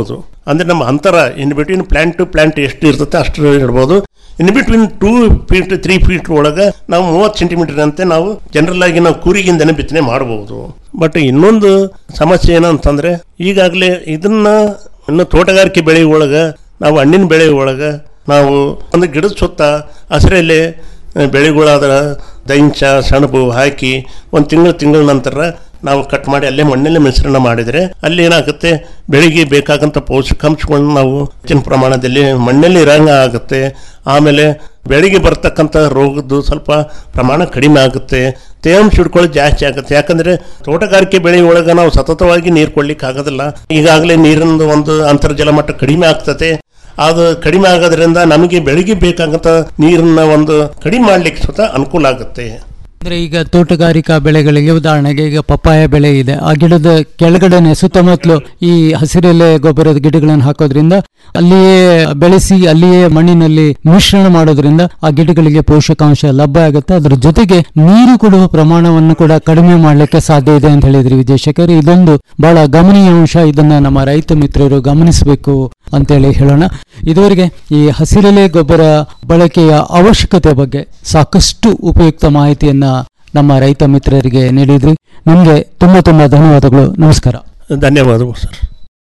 ಅಂದರೆ ನಮ್ಮ ಅಂತರ in between plant to plant ಎಷ್ಟು ಇರ್ತದೆ ಅಷ್ಟು ಇಡ್ಬೋದು in between two feet three feet ಒಳಗೆ ನಾವು ಮೂವತ್ತು ಸೆಂಟಿಮೀಟರ್ ಅಂತೆ ನಾವು ಜನರಲ್ ಆಗಿ ನಾವು ಕೂರಿಗಿಂದನೇ ಬಿತ್ತನೆ ಮಾಡಬಹುದು ಬಟ್ ಇನ್ನೊಂದು ಸಮಸ್ಯೆ ಏನಂತಂದ್ರೆ ಈಗಾಗಲೇ ಇದನ್ನ ಇನ್ನು ತೋಟಗಾರಿಕೆ ಬೆಳೆ ಒಳಗೆ ನಾವು ಹಣ್ಣಿನ ಬೆಳೆ ಒಳಗೆ ನಾವು ಒಂದು ಗಿಡದ ಸುತ್ತ ಹಸಿರಲ್ಲಿ ಬೆಳೆಗಳಾದ ದೈಂಚ ಸೆಣಬು ಹಾಕಿ ಒಂದು ತಿಂಗಳು ತಿಂಗಳ ನಂತರ ನಾವು ಕಟ್ ಮಾಡಿ ಅಲ್ಲೇ ಮಣ್ಣಲ್ಲೇ ಮಿಶ್ರಣ ಮಾಡಿದರೆ ಅಲ್ಲಿ ಏನಾಗುತ್ತೆ ಬೆಳೆಗೆ ಬೇಕಾದಂಥ ಪೋಷಕಾಂಶಗಳನ್ನ ನಾವು ಹೆಚ್ಚಿನ ಪ್ರಮಾಣದಲ್ಲಿ ಮಣ್ಣಲ್ಲಿ ಇರಂಗ ಆಗುತ್ತೆ ಆಮೇಲೆ ಬೆಳೆಗೆ ಬರ್ತಕ್ಕಂಥ ರೋಗದ್ದು ಸ್ವಲ್ಪ ಪ್ರಮಾಣ ಕಡಿಮೆ ಆಗುತ್ತೆ ತೇವಾಂಶ ಹಿಡ್ಕೊಳ್ಳೋದು ಜಾಸ್ತಿ ಆಗುತ್ತೆ ಯಾಕಂದ್ರೆ ತೋಟಗಾರಿಕೆ ಬೆಳೆ ಒಳಗೆ ನಾವು ಸತತವಾಗಿ ನೀರು ಕೊಡ್ಲಿಕ್ಕೆ ಆಗೋದಿಲ್ಲ ಈಗಾಗಲೇ ನೀರಿನ ಒಂದು ಅಂತರ್ಜಲ ಮಟ್ಟ ಕಡಿಮೆ ಆಗ್ತದೆ ಅದು ಕಡಿಮೆ ಆಗೋದ್ರಿಂದ ನಮಗೆ ಬೆಳೆಗೆ ಬೇಕಾಗಂತ ನೀರನ್ನ ಒಂದು ಕಡಿಮೆ ಮಾಡ್ಲಿಕ್ಕೆ ಸ್ವತಃ ಅನುಕೂಲ ಆಗುತ್ತೆ ಅಂದ್ರೆ ಈಗ ತೋಟಗಾರಿಕಾ ಬೆಳೆಗಳಿಗೆ ಉದಾಹರಣೆಗೆ ಈಗ ಪಪ್ಪಾಯ ಬೆಳೆ ಇದೆ ಆ ಗಿಡದ ಕೆಳಗಡೆನೆ ಸುತ್ತಮುತ್ತಲು ಈ ಹಸಿರೆಲೆ ಗೊಬ್ಬರದ ಗಿಡಗಳನ್ನು ಹಾಕೋದ್ರಿಂದ ಅಲ್ಲಿಯೇ ಬೆಳೆಸಿ ಅಲ್ಲಿಯೇ ಮಣ್ಣಿನಲ್ಲಿ ಮಿಶ್ರಣ ಮಾಡೋದ್ರಿಂದ ಆ ಗಿಡಗಳಿಗೆ ಪೋಷಕಾಂಶ ಲಭ್ಯ ಆಗುತ್ತೆ ಅದರ ಜೊತೆಗೆ ನೀರು ಕೊಡುವ ಪ್ರಮಾಣವನ್ನು ಕೂಡ ಕಡಿಮೆ ಮಾಡಲಿಕ್ಕೆ ಸಾಧ್ಯ ಇದೆ ಅಂತ ಹೇಳಿದ್ರಿ ವಿಜಯಶೇಖರ್ ಇದೊಂದು ಬಹಳ ಗಮನೀಯ ಅಂಶ ಇದನ್ನ ನಮ್ಮ ರೈತ ಮಿತ್ರರು ಗಮನಿಸಬೇಕು ಅಂತೇಳಿ ಹೇಳೋಣ ಇದುವರೆಗೆ ಈ ಹಸಿರೆಲೆ ಗೊಬ್ಬರ ಬಳಕೆಯ ಅವಶ್ಯಕತೆ ಬಗ್ಗೆ ಸಾಕಷ್ಟು ಉಪಯುಕ್ತ ಮಾಹಿತಿಯನ್ನ ನಮ್ಮ ರೈತ ಮಿತ್ರರಿಗೆ ನೀಡಿದ್ರಿ ನಿಮಗೆ ತುಂಬಾ ತುಂಬಾ ಧನ್ಯವಾದಗಳು ನಮಸ್ಕಾರ ಧನ್ಯವಾದಗಳು ಸರ್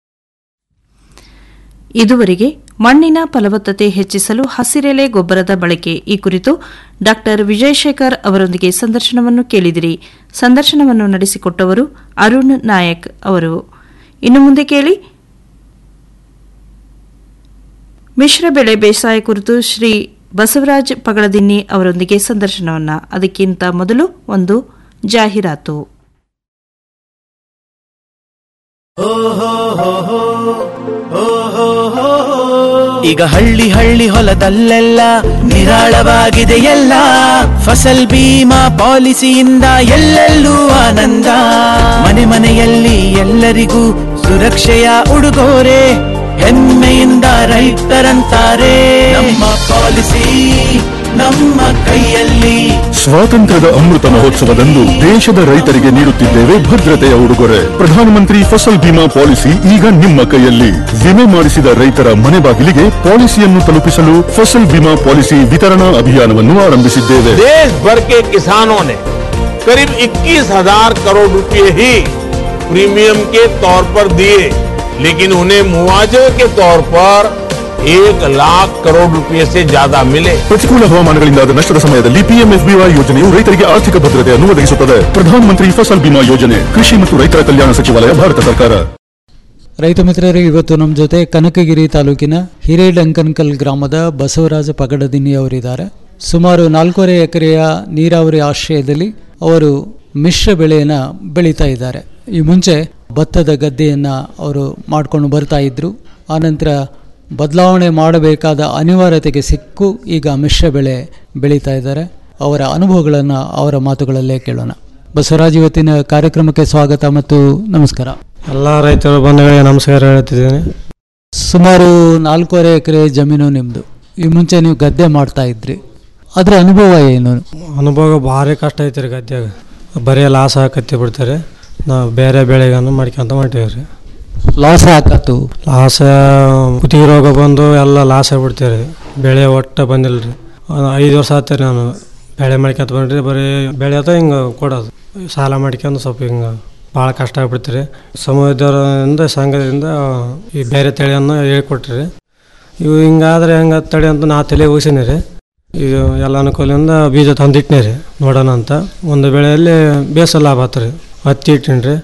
ಇದುವರೆಗೆ ಮಣ್ಣಿನ ಫಲವತ್ತತೆ ಹೆಚ್ಚಿಸಲು ಹಸಿರೆಲೆ ಗೊಬ್ಬರದ ಬಳಕೆ ಈ ಕುರಿತು ಡಾಕ್ಟರ್ ವಿಜಯಶೇಖರ್ ಅವರೊಂದಿಗೆ ಸಂದರ್ಶನವನ್ನು ಕೇಳಿದಿರಿ ಸಂದರ್ಶನವನ್ನು ನಡೆಸಿಕೊಟ್ಟವರು ಅರುಣ್ ನಾಯಕ್ ಅವರು ಇನ್ನು ಮುಂದೆ ಕೇಳಿ ಮಿಶ್ರ ಬೆಳೆ ಬೇಸಾಯ ಕುರಿತು ಶ್ರೀ ಬಸವರಾಜ್ ಪಗಳದಿನ್ನಿ ಅವರೊಂದಿಗೆ ಸಂದರ್ಶನವನ್ನ ಅದಕ್ಕಿಂತ ಮೊದಲು ಒಂದು ಜಾಹೀರಾತು ಈಗ ಹಳ್ಳಿ ಹಳ್ಳಿ ಹೊಲದಲ್ಲೆಲ್ಲ ನಿರಾಳವಾಗಿದೆ ಎಲ್ಲ ಫಸಲ್ ಬೀಮಾ ಪಾಲಿಸಿಯಿಂದ ಎಲ್ಲೆಲ್ಲೂ ಆನಂದ ಮನೆ ಮನೆಯಲ್ಲಿ ಎಲ್ಲರಿಗೂ ಸುರಕ್ಷೆಯ ಉಡುಗೊರೆ ಹೆಮ್ಮೆಯಿಂದ ರೈತರಂತಾರೆ ನಮ್ಮ ಪಾಲಿಸಿ ನಮ್ಮ ಕೈಯಲ್ಲಿ ಸ್ವಾತಂತ್ರ್ಯದ ಅಮೃತ ಮಹೋತ್ಸವದಂದು ದೇಶದ ರೈತರಿಗೆ ನೀಡುತ್ತಿದ್ದೇವೆ ಭದ್ರತೆಯ ಉಡುಗೊರೆ ಪ್ರಧಾನಮಂತ್ರಿ ಫಸಲ್ ಬಿಮಾ ಪಾಲಿಸಿ ಈಗ ನಿಮ್ಮ ಕೈಯಲ್ಲಿ ವಿಮೆ ಮಾಡಿಸಿದ ರೈತರ ಮನೆ ಬಾಗಿಲಿಗೆ ಪಾಲಿಸಿಯನ್ನು ತಲುಪಿಸಲು ಫಸಲ್ ಬಿಮಾ ಪಾಲಿಸಿ ವಿತರಣಾ ಅಭಿಯಾನವನ್ನು ಆರಂಭಿಸಿದ್ದೇವೆ देश भर के किसानों ने करीब 21,000 करोड़ रुपए ही प्रीमियम के तौर पर दिए लेकिन उन्हें मुआवजे के तौर पर एक लाख करोड़ रुपए से ज्यादा मिले ಪ್ರತಿಕೂಲ ಹವಾಮಾನಗಳಿಂದಾದ ನಷ್ಟದ ಸಮಯದಲ್ಲಿ ಪಿಎಂಎಫ್ಬಿವೈ ಯೋಜನೆಯು ರೈತರಿಗೆ ಆರ್ಥಿಕ ಭದ್ರತೆಯನ್ನು ಒದಗಿಸುತ್ತದೆ ಪ್ರಧಾನಮಂತ್ರಿ ಫಸಲ್ ಬಿಮಾ ಯೋಜನೆ ಕೃಷಿ ಮತ್ತು ರೈತರ ಕಲ್ಯಾಣ ಸಚಿವಾಲಯ ಭಾರತ ಸರ್ಕಾರ ರೈತ ಮಿತ್ರರೇ ಇವತ್ತು ನಮ್ಮ ಜೊತೆ ಕನಕಗಿರಿ ತಾಲೂಕಿನ ಹಿರೇಡಂಕನ್ಕಲ್ ಗ್ರಾಮದ ಬಸವರಾಜ ಪಗಡದಿನ್ನಿ ಅವರಿದ್ದಾರೆ ಸುಮಾರು ನಾಲ್ಕೂವರೆ ಎಕರೆಯ ನೀರಾವರಿ ಆಶ್ರಯದಲ್ಲಿ ಅವರು ಮಿಶ್ರ ಬೆಳೆಯನ್ನ ಬೆಳೀತಾ ಇದ್ದಾರೆ ಈ ಮುಂಚೆ ಭತ್ತದ ಗದ್ದೆಯನ್ನ ಅವರು ಮಾಡ್ಕೊಂಡು ಬರ್ತಾ ಇದ್ರು ಆನಂತರ ಬದಲಾವಣೆ ಮಾಡಬೇಕಾದ ಅನಿವಾರ್ಯತೆಗೆ ಸಿಕ್ಕು ಈಗ ಮಿಶ್ರ ಬೆಳೆ ಬೆಳೀತಾ ಇದ್ದಾರೆ ಅವರ ಅನುಭವಗಳನ್ನು ಅವರ ಮಾತುಗಳಲ್ಲೇ ಕೇಳೋಣ ಬಸವರಾಜ್ ಇವತ್ತಿನ ಕಾರ್ಯಕ್ರಮಕ್ಕೆ ಸ್ವಾಗತ ಮತ್ತು ನಮಸ್ಕಾರ ಎಲ್ಲ ರೈತರು ಬಂಧುಗಳಿಗೆ ನಮಸ್ಕಾರ ಹೇಳ್ತಿದ್ದೀನಿ ಸುಮಾರು ನಾಲ್ಕೂವರೆ ಎಕರೆ ಜಮೀನು ನಿಮ್ಮದು ಈ ಮುಂಚೆ ನೀವು ಗದ್ದೆ ಮಾಡ್ತಾ ಇದ್ರಿ ಅದರ ಅನುಭವ ಏನು ಅನುಭವ ಭಾರಿ ಕಷ್ಟ ಐತೆ ರೀ ಗದ್ಯಾಗ ಬರೀ ಲಾಸ್ ಹಾಕತ್ತಿ ಬಿಡ್ತಾರೆ ನಾವು ಬೇರೆ ಬೆಳೆಗಳನ್ನು ಮಾಡ್ಕೊಂತ ಮಾಡ್ತೀವಿ ರೀ ಲಾಸ್ ಹಾಕತ್ತು ಲಾಸ್ ಕುತ್ತಿಗೆ ರೋಗ ಬಂದು ಎಲ್ಲ ಲಾಸ್ ಆಗ್ಬಿಡ್ತೀವಿ ರೀ ಬೆಳೆ ಒಟ್ಟು ಬಂದಿಲ್ಲ ರೀ ಐದು ವರ್ಷ ಆಯ್ತು ರೀ ನಾನು ಬೆಳೆ ಮಾಡ್ಕೊಂತ ಬಂದ್ರಿ ಬರೀ ಬೆಳೆ ಅದ ಹಿಂಗೆ ಕೊಡೋದು ಸಾಲ ಮಾಡ್ಕೊಂಡು ಸ್ವಲ್ಪ ಹಿಂಗೆ ಭಾಳ ಕಷ್ಟ ಆಗ್ಬಿಡ್ತೀರಿ ಸಮುದಾಯದಿಂದ ಸಂಘದಿಂದ ಈ ಬೇರೆ ತಳಿಯನ್ನು ಹೇಳ್ಕೊಟ್ರಿ ಇವು ಹಿಂಗಾದ್ರೆ ಹೆಂಗೆ ತಳಿ ಅಂತ ನಾ ತಲೆ ಹೋಗಿಸಿನಿ ರೀ ಇದು ಎಲ್ಲ ಅನುಕೂಲದಿಂದ ಬೀಜ ತಂದಿಟ್ಟಿನಿ ರೀ ನೋಡೋಣ ಅಂತ ಒಂದು ಬೆಳೆಯಲ್ಲಿ ಬೇಸ ಲಾಭ ಆತು ರೀ ಹತ್ತಿ ಇಟ್ಟಿನಿ ರೀ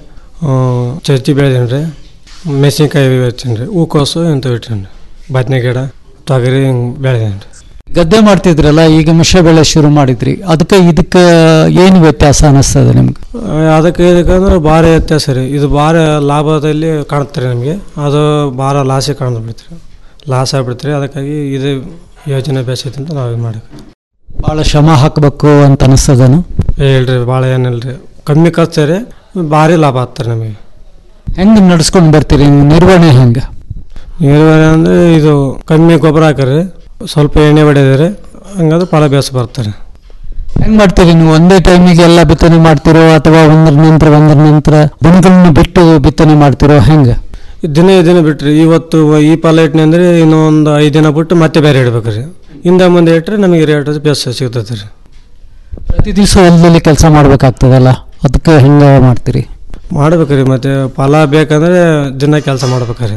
ಚರ್ಚಿ ಬೆಳೆದೀನಿ ರೀ ಮೆಣಸಿನ್ಕಾಯಿ ಹಚ್ಚೀನಿ ರೀ ಹೂಕೋಸು ಇಂಥವು ಇಟ್ಟೀನಿ ರೀ ಬದನೆ ಗಿಡ ತೊಗರಿ ಹಿಂಗೆ ಬೆಳೆದೀನಿ ರೀ ಗದ್ದೆ ಮಾಡ್ತಿದ್ರಲ್ಲ ಈಗ ಮಿಶ್ರ ಬೆಳೆ ಶುರು ಮಾಡಿದ್ರಿ ಅದಕ್ಕೆ ಇದಕ್ಕೆ ಏನು ವ್ಯತ್ಯಾಸ ಅನ್ನಿಸ್ತದೆ ನಿಮ್ಗೆ ಆ, ಅದಕ್ಕೆ ಇದಕ್ಕೆ ಅಂದ್ರೆ ಭಾರಿ ವ್ಯತ್ಯಾಸ ರೀ ಇದು ಭಾರಿ ಲಾಭದಲ್ಲಿ ಕಾಣುತ್ತೆ ರೀ ನಮಗೆ ಅದು ಭಾಳ ಲಾಸಿಗೆ ಕಾಣ್ದು ಬಿಡ್ತೀರಿ ಲಾಸ್ ಆಗ್ಬಿಡ್ತೀರಿ ಅದಕ್ಕಾಗಿ ಇದು ಯೋಜನೆ ಬೇಸೈತೆ ಅಂತ ನಾವು ಇದು ಮಾಡಿ ಭಾಳ ಶ್ರಮ ಹಾಕಬೇಕು ಅಂತ ಅನಿಸ್ತದನು ಹೇಳ್ರಿ ಭಾಳ ಏನಿಲ್ಲ ರೀ ಕಮ್ಮಿ ಖರ್ಚು ರೀ ಭಾರಿ ಲಾಭ ಆಗ್ತಾರೆ ನಮಗೆ ಹೆಂಗೆ ನಡ್ಸ್ಕೊಂಡು ಬರ್ತೀರಿ ನೀವು ನಿರ್ವಹಣೆ ಹೆಂಗೆ ನಿರ್ವಹಣೆ ಅಂದರೆ ಇದು ಕಮ್ಮಿ ಗೊಬ್ಬರ ಹಾಕಿರಿ ಸ್ವಲ್ಪ ಎಣ್ಣೆ ಹೊಡೆದಿರಿ ಹಂಗಾದ್ರೆ ಭಾಳ ಬೇಸ ಬರ್ತಾರೆ ಹೆಂಗ್ ಮಾಡ್ತೀರಿ ನೀವು ಒಂದೇ ಟೈಮಿಗೆ ಎಲ್ಲ ಬಿತ್ತನೆ ಮಾಡ್ತಿರೋ ಅಥವಾ ಒಂದರ ನಂತರ ಒಂದರ ನಂತರ ದಿನಗಳನ್ನ ಬಿಟ್ಟು ಬಿತ್ತನೆ ಮಾಡ್ತಿರೋ ಹೆಂಗೆ ದಿನ ದಿನ ಬಿಟ್ರಿ ಇವತ್ತು ಈ ಪಾಲ ಇಟ್ನಿ ಅಂದ್ರೆ ಇನ್ನೊಂದು ಐದು ದಿನ ಬಿಟ್ಟು ಮತ್ತೆ ಬೇರೆ ಇಡ್ಬೇಕ್ರಿ ಹಿಂದೆ ಮುಂದೆ ಇಟ್ಟರೆ ನಮಗೆ ರೇಟ್ ಬೇಸ್ ಸಿಗ್ತೈತೆ ರೀ ಪ್ರತಿ ದಿವಸ ಹೊಲದಲ್ಲಿ ಕೆಲಸ ಮಾಡ್ಬೇಕಾಗ್ತದಲ್ಲ ಅದಕ್ಕೆ ಹೆಂಗೆ ಮಾಡ್ತೀರಿ ಮಾಡ್ಬೇಕ್ರಿ ಮತ್ತೆ ಫಲ ಬೇಕಂದ್ರೆ ದಿನ ಕೆಲಸ ಮಾಡ್ಬೇಕ್ರಿ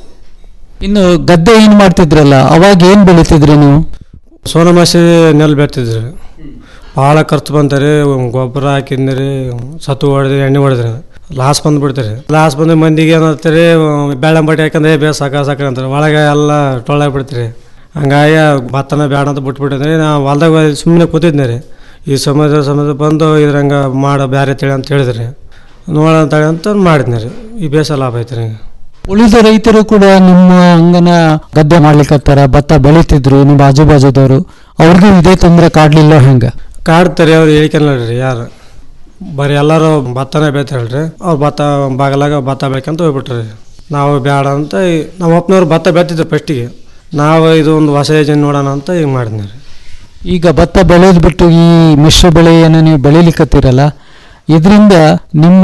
ಇನ್ನು ಗದ್ದೆ ಏನು ಮಾಡ್ತಿದ್ರಲ್ಲ ಅವಾಗ ಏನು ಬೆಳಿತಿದ್ರಿ ನೀವು ಸೋನಮಾಸಿ ನೆಲ್ ಬೆಳ್ತಿದ್ರಿ ಭಾಳ ಖರ್ಚು ಬಂತಾರೆ ಗೊಬ್ಬರ ಹಾಕಿದ್ರಿ ಸತ್ತು ಹೊಡೆದ್ರಿ ಎಣ್ಣೆ ಹೊಡೆದ್ರಿ ಲಾಸ್ ಬಂದ್ಬಿಡ್ತಾರೆ ಲಾಸ್ ಬಂದ ಮಂದಿಗೆ ಏನಂತಾರೆ ಬೆಳ್ಳಂಬಟ್ಟಿ ಹಾಕಂದ್ರೆ ಬೇ ಸಾಕ ಸಾಕ ಅಂತಾರೆ ಒಳಗೆ ಎಲ್ಲ ಟೊಳ್ಳಾಗಿ ಬಿಡ್ತೀರಿ ಹಂಗಾಗಿ ಭತ್ತನ ಬೇಡ ಅಂತ ಬಿಟ್ಬಿಟ್ಟಿದ್ರಿ ನಾವು ಹೊಲ್ದಾಗ ಸುಮ್ಮನೆ ಕೂತಿದ್ನಿ ರೀ ಈ ಸಮಯದ ಸಮಯದ ಬಂದು ಇದ್ರಂಗೆ ಮಾಡೋ ಬೇರೆ ತಿಳಿ ಅಂತ ಹೇಳಿದ್ರಿ ನೋಡೋಣ ಅಂತೇಳಿ ಅಂತ ಮಾಡಿದ್ನಿ ರೀ ಈ ಬೇಸ ಲಾಭ ಐತೆ ರೀ ಉಳಿದ ರೈತರು ಕೂಡ ನಿಮ್ಮ ಹಂಗನ ಗದ್ದೆ ಮಾಡ್ಲಿಕ್ಕತ್ತಾರ ಭತ್ತ ಬೆಳಿತಿದ್ರು ನಿಮ್ಮ ಆಜು ಬಾಜುದವರು ಅವ್ರಿಗೂ ಇದೇ ತೊಂದರೆ ಕಾಡ್ಲಿಲ್ಲ ಹೆಂಗ ಕಾಡ್ತಾರೆ ಅವ್ರು ಹೇಳ್ಕೊಳ್ರಿ ಯಾರು ಬರೀ ಎಲ್ಲರೂ ಭತ್ತನೇ ಬೆಳಿತಾರಲ್ರಿ ಅವ್ರು ಭತ್ತ ಬಾಗಲಾಗ ಭತ್ತ ಬೆಳ್ಕೊಂತ ಹೋಗ್ಬಿಟ್ರಿ ನಾವು ಬೇಡ ಅಂತ ಈ- ನಮ್ಮ ಅಪ್ಪನವ್ರು ಭತ್ತ ಬೆಳ್ತಿದ್ರು ಫಸ್ಟಿಗೆ ನಾವು ಇದು ಒಂದು ಹೊಸ ಯೋಜನೆ ನೋಡೋಣ ಅಂತ ಈಗ ಮಾಡಿದ್ನಿ ರೀ ಈಗ ಭತ್ತ ಬೆಳೆಯೋದು ಬಿಟ್ಟು ಈ ಮಿಶ್ರ ಬೆಳೆಯನ್ನು ನೀವು ಬೆಳಿಲಿಕ್ಕತ್ತೀರಲ್ಲ ಇದರಿಂದ ನಿಮ್ಮ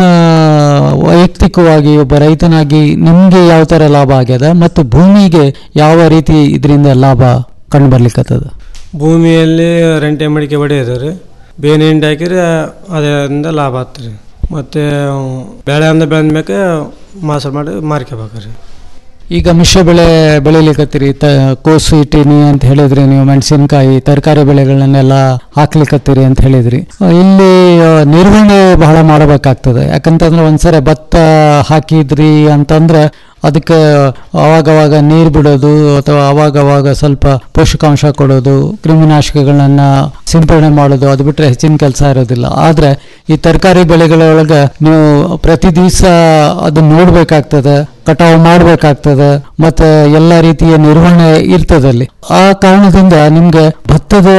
ವೈಯಕ್ತಿಕವಾಗಿ ಒಬ್ಬ ರೈತನಾಗಿ ನಿಮಗೆ ಯಾವ ಥರ ಲಾಭ ಆಗ್ಯದ ಮತ್ತು ಭೂಮಿಗೆ ಯಾವ ರೀತಿ ಇದರಿಂದ ಲಾಭ ಕಂಡು ಬರ್ಲಿಕ್ಕತ್ತದ ಭೂಮಿಯಲ್ಲಿ ರೆಂಟೆ ಮಡಿಕೆ ಹೊಡೆಯೋದು ರೀ ಬೇನೆ ಹಿಂಡಿ ಹಾಕಿದ್ರೆ ಅದರಿಂದ ಲಾಭ ಆಗ್ತದೆ ಮತ್ತು ಬೆಳೆ ಅಂದ ಬೆಳೆದ್ಮೇಲೆ ಮಾಸ ಮಾಡಿ ಮಾರ್ಕೋಬೇಕು ರೀ ಈಗ ಮಿಶ್ರ ಬೆಳೆ ಬೆಳಿಲಿಕ್ಕತ್ತೀರಿ ತ ಕೋಸು ಇಟ್ಟೀನಿ ಅಂತ ಹೇಳಿದ್ರಿ ನೀವು ಮೆಣಸಿನಕಾಯಿ ತರಕಾರಿ ಬೆಳೆಗಳನ್ನೆಲ್ಲ ಹಾಕ್ಲಿಕ್ಕತ್ತೀರಿ ಅಂತ ಹೇಳಿದ್ರಿ ಆ, ಇಲ್ಲಿ ಆ, ನಿರ್ವಹಣೆ ಬಹಳ ಮಾಡಬೇಕಾಗ್ತದೆ ಯಾಕಂತಂದ್ರೆ ಒಂದ್ಸರಿ ಭತ್ತ ಹಾಕಿದ್ರಿ ಅಂತಂದ್ರೆ ಅದಕ್ಕೆ ಅವಾಗವಾಗ ನೀರು ಬಿಡೋದು ಅಥವಾ ಅವಾಗವಾಗ ಸ್ವಲ್ಪ ಪೋಷಕಾಂಶ ಕೊಡೋದು ಕ್ರಿಮಿನಾಶಕಗಳನ್ನ ಸಿಂಪಡಣೆ ಮಾಡೋದು ಅದು ಬಿಟ್ಟರೆ ಹೆಚ್ಚಿನ ಕೆಲಸ ಇರೋದಿಲ್ಲ ಆದರೆ ಈ ತರಕಾರಿ ಬೆಳೆಗಳೊಳಗೆ ನೀವು ಪ್ರತಿ ದಿವಸ ಅದನ್ನ ನೋಡ್ಬೇಕಾಗ್ತದೆ ಕಟಾವು ಮಾಡಬೇಕಾಗ್ತದೆ ಮತ್ತೆ ಎಲ್ಲ ರೀತಿಯ ನಿರ್ವಹಣೆ ಇರ್ತದಲ್ಲಿ ಆ ಕಾರಣದಿಂದ ನಿಮ್ಗೆ ಭತ್ತದ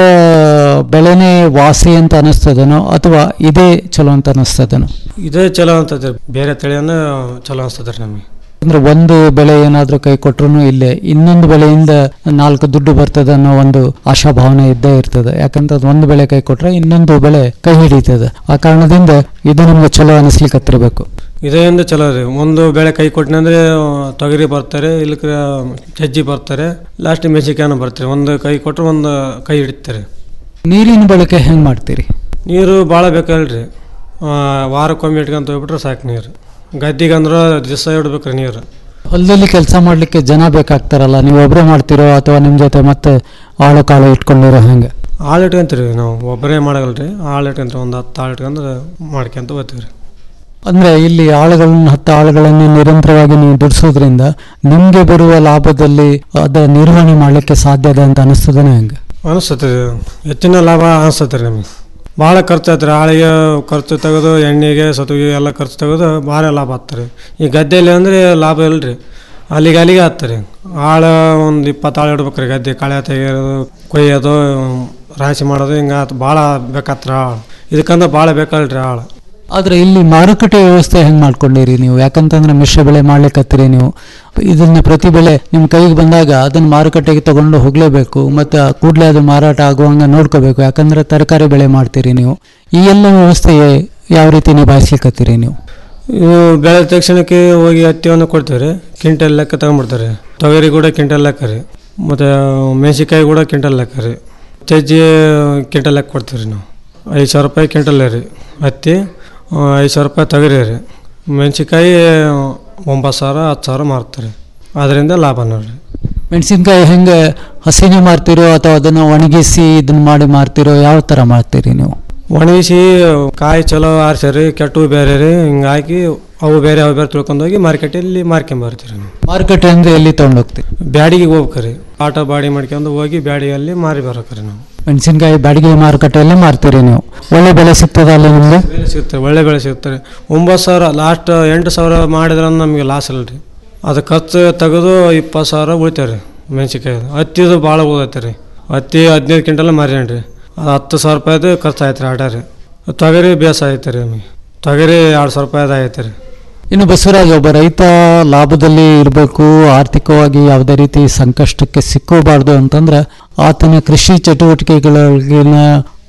ಬೆಳೆನೇ ವಾಸಿ ಅಂತ ಅನಿಸ್ತದನೋ ಅಥವಾ ಇದೇ ಚಲೋ ಅಂತ ಅನಿಸ್ತದನೋ ಇದೇ ಚಲೋ ಅಂತದ್ರಿ ಬೇರೆ ತಳಿಯನ್ನು ಚಲೋ ಅನ್ಸ್ತದೆ ರೀ ನಮಗೆ ಅಂದ್ರೆ ಒಂದು ಬೆಳೆ ಏನಾದ್ರೂ ಕೈ ಕೊಟ್ರು ಇಲ್ಲೇ ಇನ್ನೊಂದು ಬೆಳೆಯಿಂದ ನಾಲ್ಕು ದುಡ್ಡು ಬರ್ತದೆ ಅನ್ನೋ ಒಂದು ಆಶಾಭಾವನೆ ಇದ್ದೇ ಇರ್ತದೆ ಯಾಕಂತ ಅದ್ ಒಂದು ಬೆಳೆ ಕೈ ಕೊಟ್ರೆ ಇನ್ನೊಂದು ಬೆಳೆ ಕೈ ಹಿಡಿತದೆ ಆ ಕಾರಣದಿಂದ ಇದು ನಿಮ್ಗೆ ಚಲೋ ಅನಿಸ್ಲಿಕ್ಕತ್ತಿರ್ಬೇಕು ಇದರಿಂದ ಚಲೋ ರೀ ಒಂದು ಬೆಳೆ ಕೈ ಕೊಟ್ಟಿನ ಅಂದ್ರೆ ತೊಗರಿ ಬರ್ತಾರೆ ಇಲ್ಲಕ್ಕೆ ಸಜ್ಜಿ ಬರ್ತಾರೆ ಲಾಸ್ಟ್ ಮೆಣಸಿನ್ಕಾಯಿನೂ ಬರ್ತಾರೆ ಒಂದು ಕೈ ಕೊಟ್ಟರೆ ಒಂದು ಕೈ ಹಿಡಿತಾರೆ ನೀರಿನ ಬಳಕೆ ಹೆಂಗ್ ಮಾಡ್ತೀರಿ ನೀರು ಭಾಳ ಬೇಕಲ್ರಿ ಆ, ವಾರಕ್ಕೊಮ್ಮೆ ಇಟ್ಕೊಂತ ಹೋಗ್ಬಿಟ್ರೆ ಸಾಕು ನೀರು ಗದ್ದಿಗೆ ಅಂದ್ರೆ ದಿವಸ ಇಡ್ಬೇಕ್ರಿ ನೀರು ಹೊಲದಲ್ಲಿ ಕೆಲಸ ಮಾಡ್ಲಿಕ್ಕೆ ಜನ ಬೇಕಾಗ್ತಾರಲ್ಲ ನೀವು ಒಬ್ಬರೇ ಮಾಡ್ತಿರೋ ಅಥವಾ ನಿಮ್ ಜೊತೆ ಮತ್ತೆ ಆಳು ಕಾಳು ಇಟ್ಕೊಂಡಿರೋ ಹೆಂಗೆ ಆಳು ಇಟ್ಕೊಂತೀರಿ ನಾವು ಒಬ್ಬರೇ ಮಾಡಗಲ್ರಿ ಆಳು ಇಟ್ಕೊಂತೀರಿ ಒಂದು ಹತ್ತು ಆಳು ಇಟ್ಕೊಂಡು ಮಾಡ್ಕೊಂತ ಹೋಗ್ತೀವಿ ರೀ ಅಂದ್ರೆ ಇಲ್ಲಿ ಆಳುಗಳನ್ನ ಹತ್ತು ಆಳುಗಳನ್ನು ನಿರಂತರವಾಗಿ ನೀವು ದುಡಿಸೋದ್ರಿಂದ ನಿಮ್ಗೆ ಬರುವ ಲಾಭದಲ್ಲಿ ಅದ ನಿರ್ವಹಣೆ ಮಾಡ್ಲಿಕ್ಕೆ ಸಾಧ್ಯ ಇದೆ ಅಂತ ಅನಿಸ್ತದನೇ ಹೆಂಗೆ ಅನಿಸ್ತತೆ ಹೆಚ್ಚಿನ ಲಾಭ ಅನಿಸ್ತತೆ ರೀ ನಮಗೆ ಭಾಳ ಖರ್ಚು ಆಯ್ತು ಆಳಿಗೆ ಖರ್ಚು ತೆಗೆದು ಎಣ್ಣೆಗೆ ಸತುವಿಗೆ ಎಲ್ಲ ಖರ್ಚು ತೆಗೆದು ಭಾಳ ಲಾಭ ಆಗ್ತಾರೆ ಈ ಗದ್ದೆಯಲ್ಲಿ ಅಂದರೆ ಲಾಭ ಇಲ್ರಿ ಅಲ್ಲಿಗೆ ಅಲ್ಲಿಗೆ ಆಗ್ತಾರೆ ಆಳು ಒಂದು ಇಪ್ಪತ್ತು ಆಳು ಇಡ್ಬೇಕ್ರಿ ಗದ್ದೆ ಕಳೆ ತೆಗೆಯೋದು ಕೊಯ್ಯೋದು ರಾಶಿ ಮಾಡೋದು ಹಿಂಗೆ ಆತು ಭಾಳ ಬೇಕಾತ್ರ ಆಳು ಇದಕ್ಕಂದ್ರೆ ಭಾಳ ಬೇಕಲ್ರಿ ಆಳು ಆದ್ರೆ ಇಲ್ಲಿ ಮಾರುಕಟ್ಟೆ ವ್ಯವಸ್ಥೆ ಹೆಂಗ್ ಮಾಡ್ಕೊಂಡಿರಿ ನೀವು ಯಾಕಂತಂದ್ರೆ ಮಿಶ್ರ ಬೆಳೆ ಮಾಡ್ಲಿಕ್ಕತ್ತೀರಿ ನೀವು ಇದನ್ನ ಪ್ರತಿ ಬೆಳೆ ನಿಮ್ ಕೈಗೆ ಬಂದಾಗ ಅದನ್ನ ಮಾರುಕಟ್ಟೆಗೆ ತಗೊಂಡು ಹೋಗ್ಲೇಬೇಕು ಮತ್ತೆ ಕೂಡಲೇ ಅದು ಮಾರಾಟ ಆಗುವಂಗ ನೋಡ್ಕೋಬೇಕು ಯಾಕಂದ್ರೆ ತರಕಾರಿ ಬೆಳೆ ಮಾಡ್ತೀರಿ ನೀವು ಈ ಎಲ್ಲ ವ್ಯವಸ್ಥೆ ಯಾವ ರೀತಿ ನಿಭಾಯಿಸ್ಲಿಕ್ಕತ್ತೀರಿ ನೀವು ಇವು ಬೆಳೆ ತಕ್ಷಣಕ್ಕೆ ಹೋಗಿ ಹತ್ತಿಯನ್ನು ಕೊಡ್ತೀವಿ ರೀ ಕ್ವಿಂಟಲ್ ಲೆಕ್ಕ ತಗೊಂಡ್ಬಿಡ್ತಾರೆ ತೊಗರಿ ಕೂಡ ಕ್ವಿಂಟಲ್ ಲೆಕ್ಕ ರೀ ಮತ್ತು ಮೆಣಸಿನ್ಕಾಯಿ ಕೂಡ ಕ್ವಿಂಟಲ್ ಲೆಕ್ಕ ರೀ ಸಜ್ಜಿ ಕ್ವಿಂಟಲ್ ಲೆಕ್ಕ ಕೊಡ್ತೀವಿ ರೀ ನಾವು ಐದು ಸಾವಿರ ರೂಪಾಯಿ ಕ್ವಿಂಟಲ್ ರೀ ಹತ್ತಿ ಆ, ಐದು ಸಾವಿರ ರೂಪಾಯಿ ತೊಗರಿ ರೀ ಮೆಣಸಿನ್ಕಾಯಿ ಒಂಬತ್ತು ಸಾವಿರ ಹತ್ತು ಸಾವಿರ ಮಾರ್ತಾರೆ ಅದರಿಂದ ಲಾಭ ನೋಡ್ರಿ ಮೆಣಸಿನ್ಕಾಯಿ ಹೆಂಗೆ ಹಸಿನೇ ಮಾರ್ತಿರೋ ಅಥವಾ ಅದನ್ನ ಒಣಗಿಸಿ ಇದನ್ನ ಮಾಡಿ ಮಾರ್ತಿರೋ ಯಾವ ತರ ಮಾಡ್ತೀರಿ ನೀವು ಒಣಗಿಸಿ ಕಾಯಿ ಚಲೋ ಆರಿಸ್ಯಾರಿ ಕೆಟ್ಟು ಬೇರೆ ರೀ ಹಿಂಗೆ ಹಾಕಿ ಅವು ಬೇರೆ ಅವು ಬೇರೆ ತಿಳ್ಕೊಂಡು ಹೋಗಿ ಮಾರ್ಕೆಟಲ್ಲಿ ಮಾರ್ಕೊಂಬರ್ತೀವಿ ನಾವು ಮಾರುಕಟ್ಟೆ ಅಂದ್ರೆ ಎಲ್ಲಿ ತಗೊಂಡೋಗ್ತೀರಿ ಬ್ಯಾಡಿಗೆ ಹೋಗ್ಬೇಕ್ರಿ ಆಟೋ ಬಾಡಿ ಮಾಡ್ಕೊಂಡು ಹೋಗಿ ಬ್ಯಾಡಿಯಲ್ಲಿ ಮಾರಿ ಬರ್ಬೇಕ್ರಿ ನಾವು ಮೆಣಸಿನ್ಕಾಯಿ ಬಾಡಿಗೆ ಮಾರುಕಟ್ಟೆಯಲ್ಲೇ ಮಾರ್ತೀರಿ ನೀವು ಒಳ್ಳೆ ಬೆಲೆ ಸಿಗ್ತದ ಅಲ್ಲಿ ನಿಮ್ಗೆ ಬೆಲೆ ಸಿಗ್ತಾರೆ ಒಳ್ಳೆ ಬೆಳೆ ಸಿಗ್ತಾರೆ ಒಂಬತ್ತು ಸಾವಿರ ಲಾಸ್ಟ್ ಎಂಟು ಸಾವಿರ ಮಾಡಿದ್ರೆ ನಮಗೆ ಲಾಸ್ ಇಲ್ಲ ರೀ ಅದು ಖರ್ಚು ತೆಗೆದು ಇಪ್ಪತ್ತು ಸಾವಿರ ಉಳಿತಾವೆ ರೀ ಮೆಣಸಿನ್ಕಾಯಿ ಹತ್ತಿದು ಭಾಳ ಉಳಿದೈತೆ ರೀ ಹತ್ತಿ ಹದಿನೈದು ಕ್ವಿಂಟಲ್ ಮಾರೇನ್ರಿ ಅದು ಹತ್ತು ಸಾವಿರ ರೂಪಾಯಿದು ಖರ್ಚು ಆಯ್ತು ರೀ ಆಟ ರೀ ತೊಗರಿ ಬೇಸ ಆಯ್ತು ರೀ ನಮಗೆ ತೊಗರಿ ಎರಡು ಸಾವಿರ ರೂಪಾಯಿದು ಆಯ್ತು ರೀ ಇನ್ನು ಬಸವರಾಜ್ ಒಬ್ಬ ರೈತ ಲಾಭದಲ್ಲಿ ಇರಬೇಕು ಆರ್ಥಿಕವಾಗಿ ಯಾವುದೇ ರೀತಿ ಸಂಕಷ್ಟಕ್ಕೆ ಸಿಕ್ಕೋಬಾರ್ದು ಅಂತಂದ್ರೆ ಆತನ ಕೃಷಿ ಚಟುವಟಿಕೆಗಳಿಗಿನ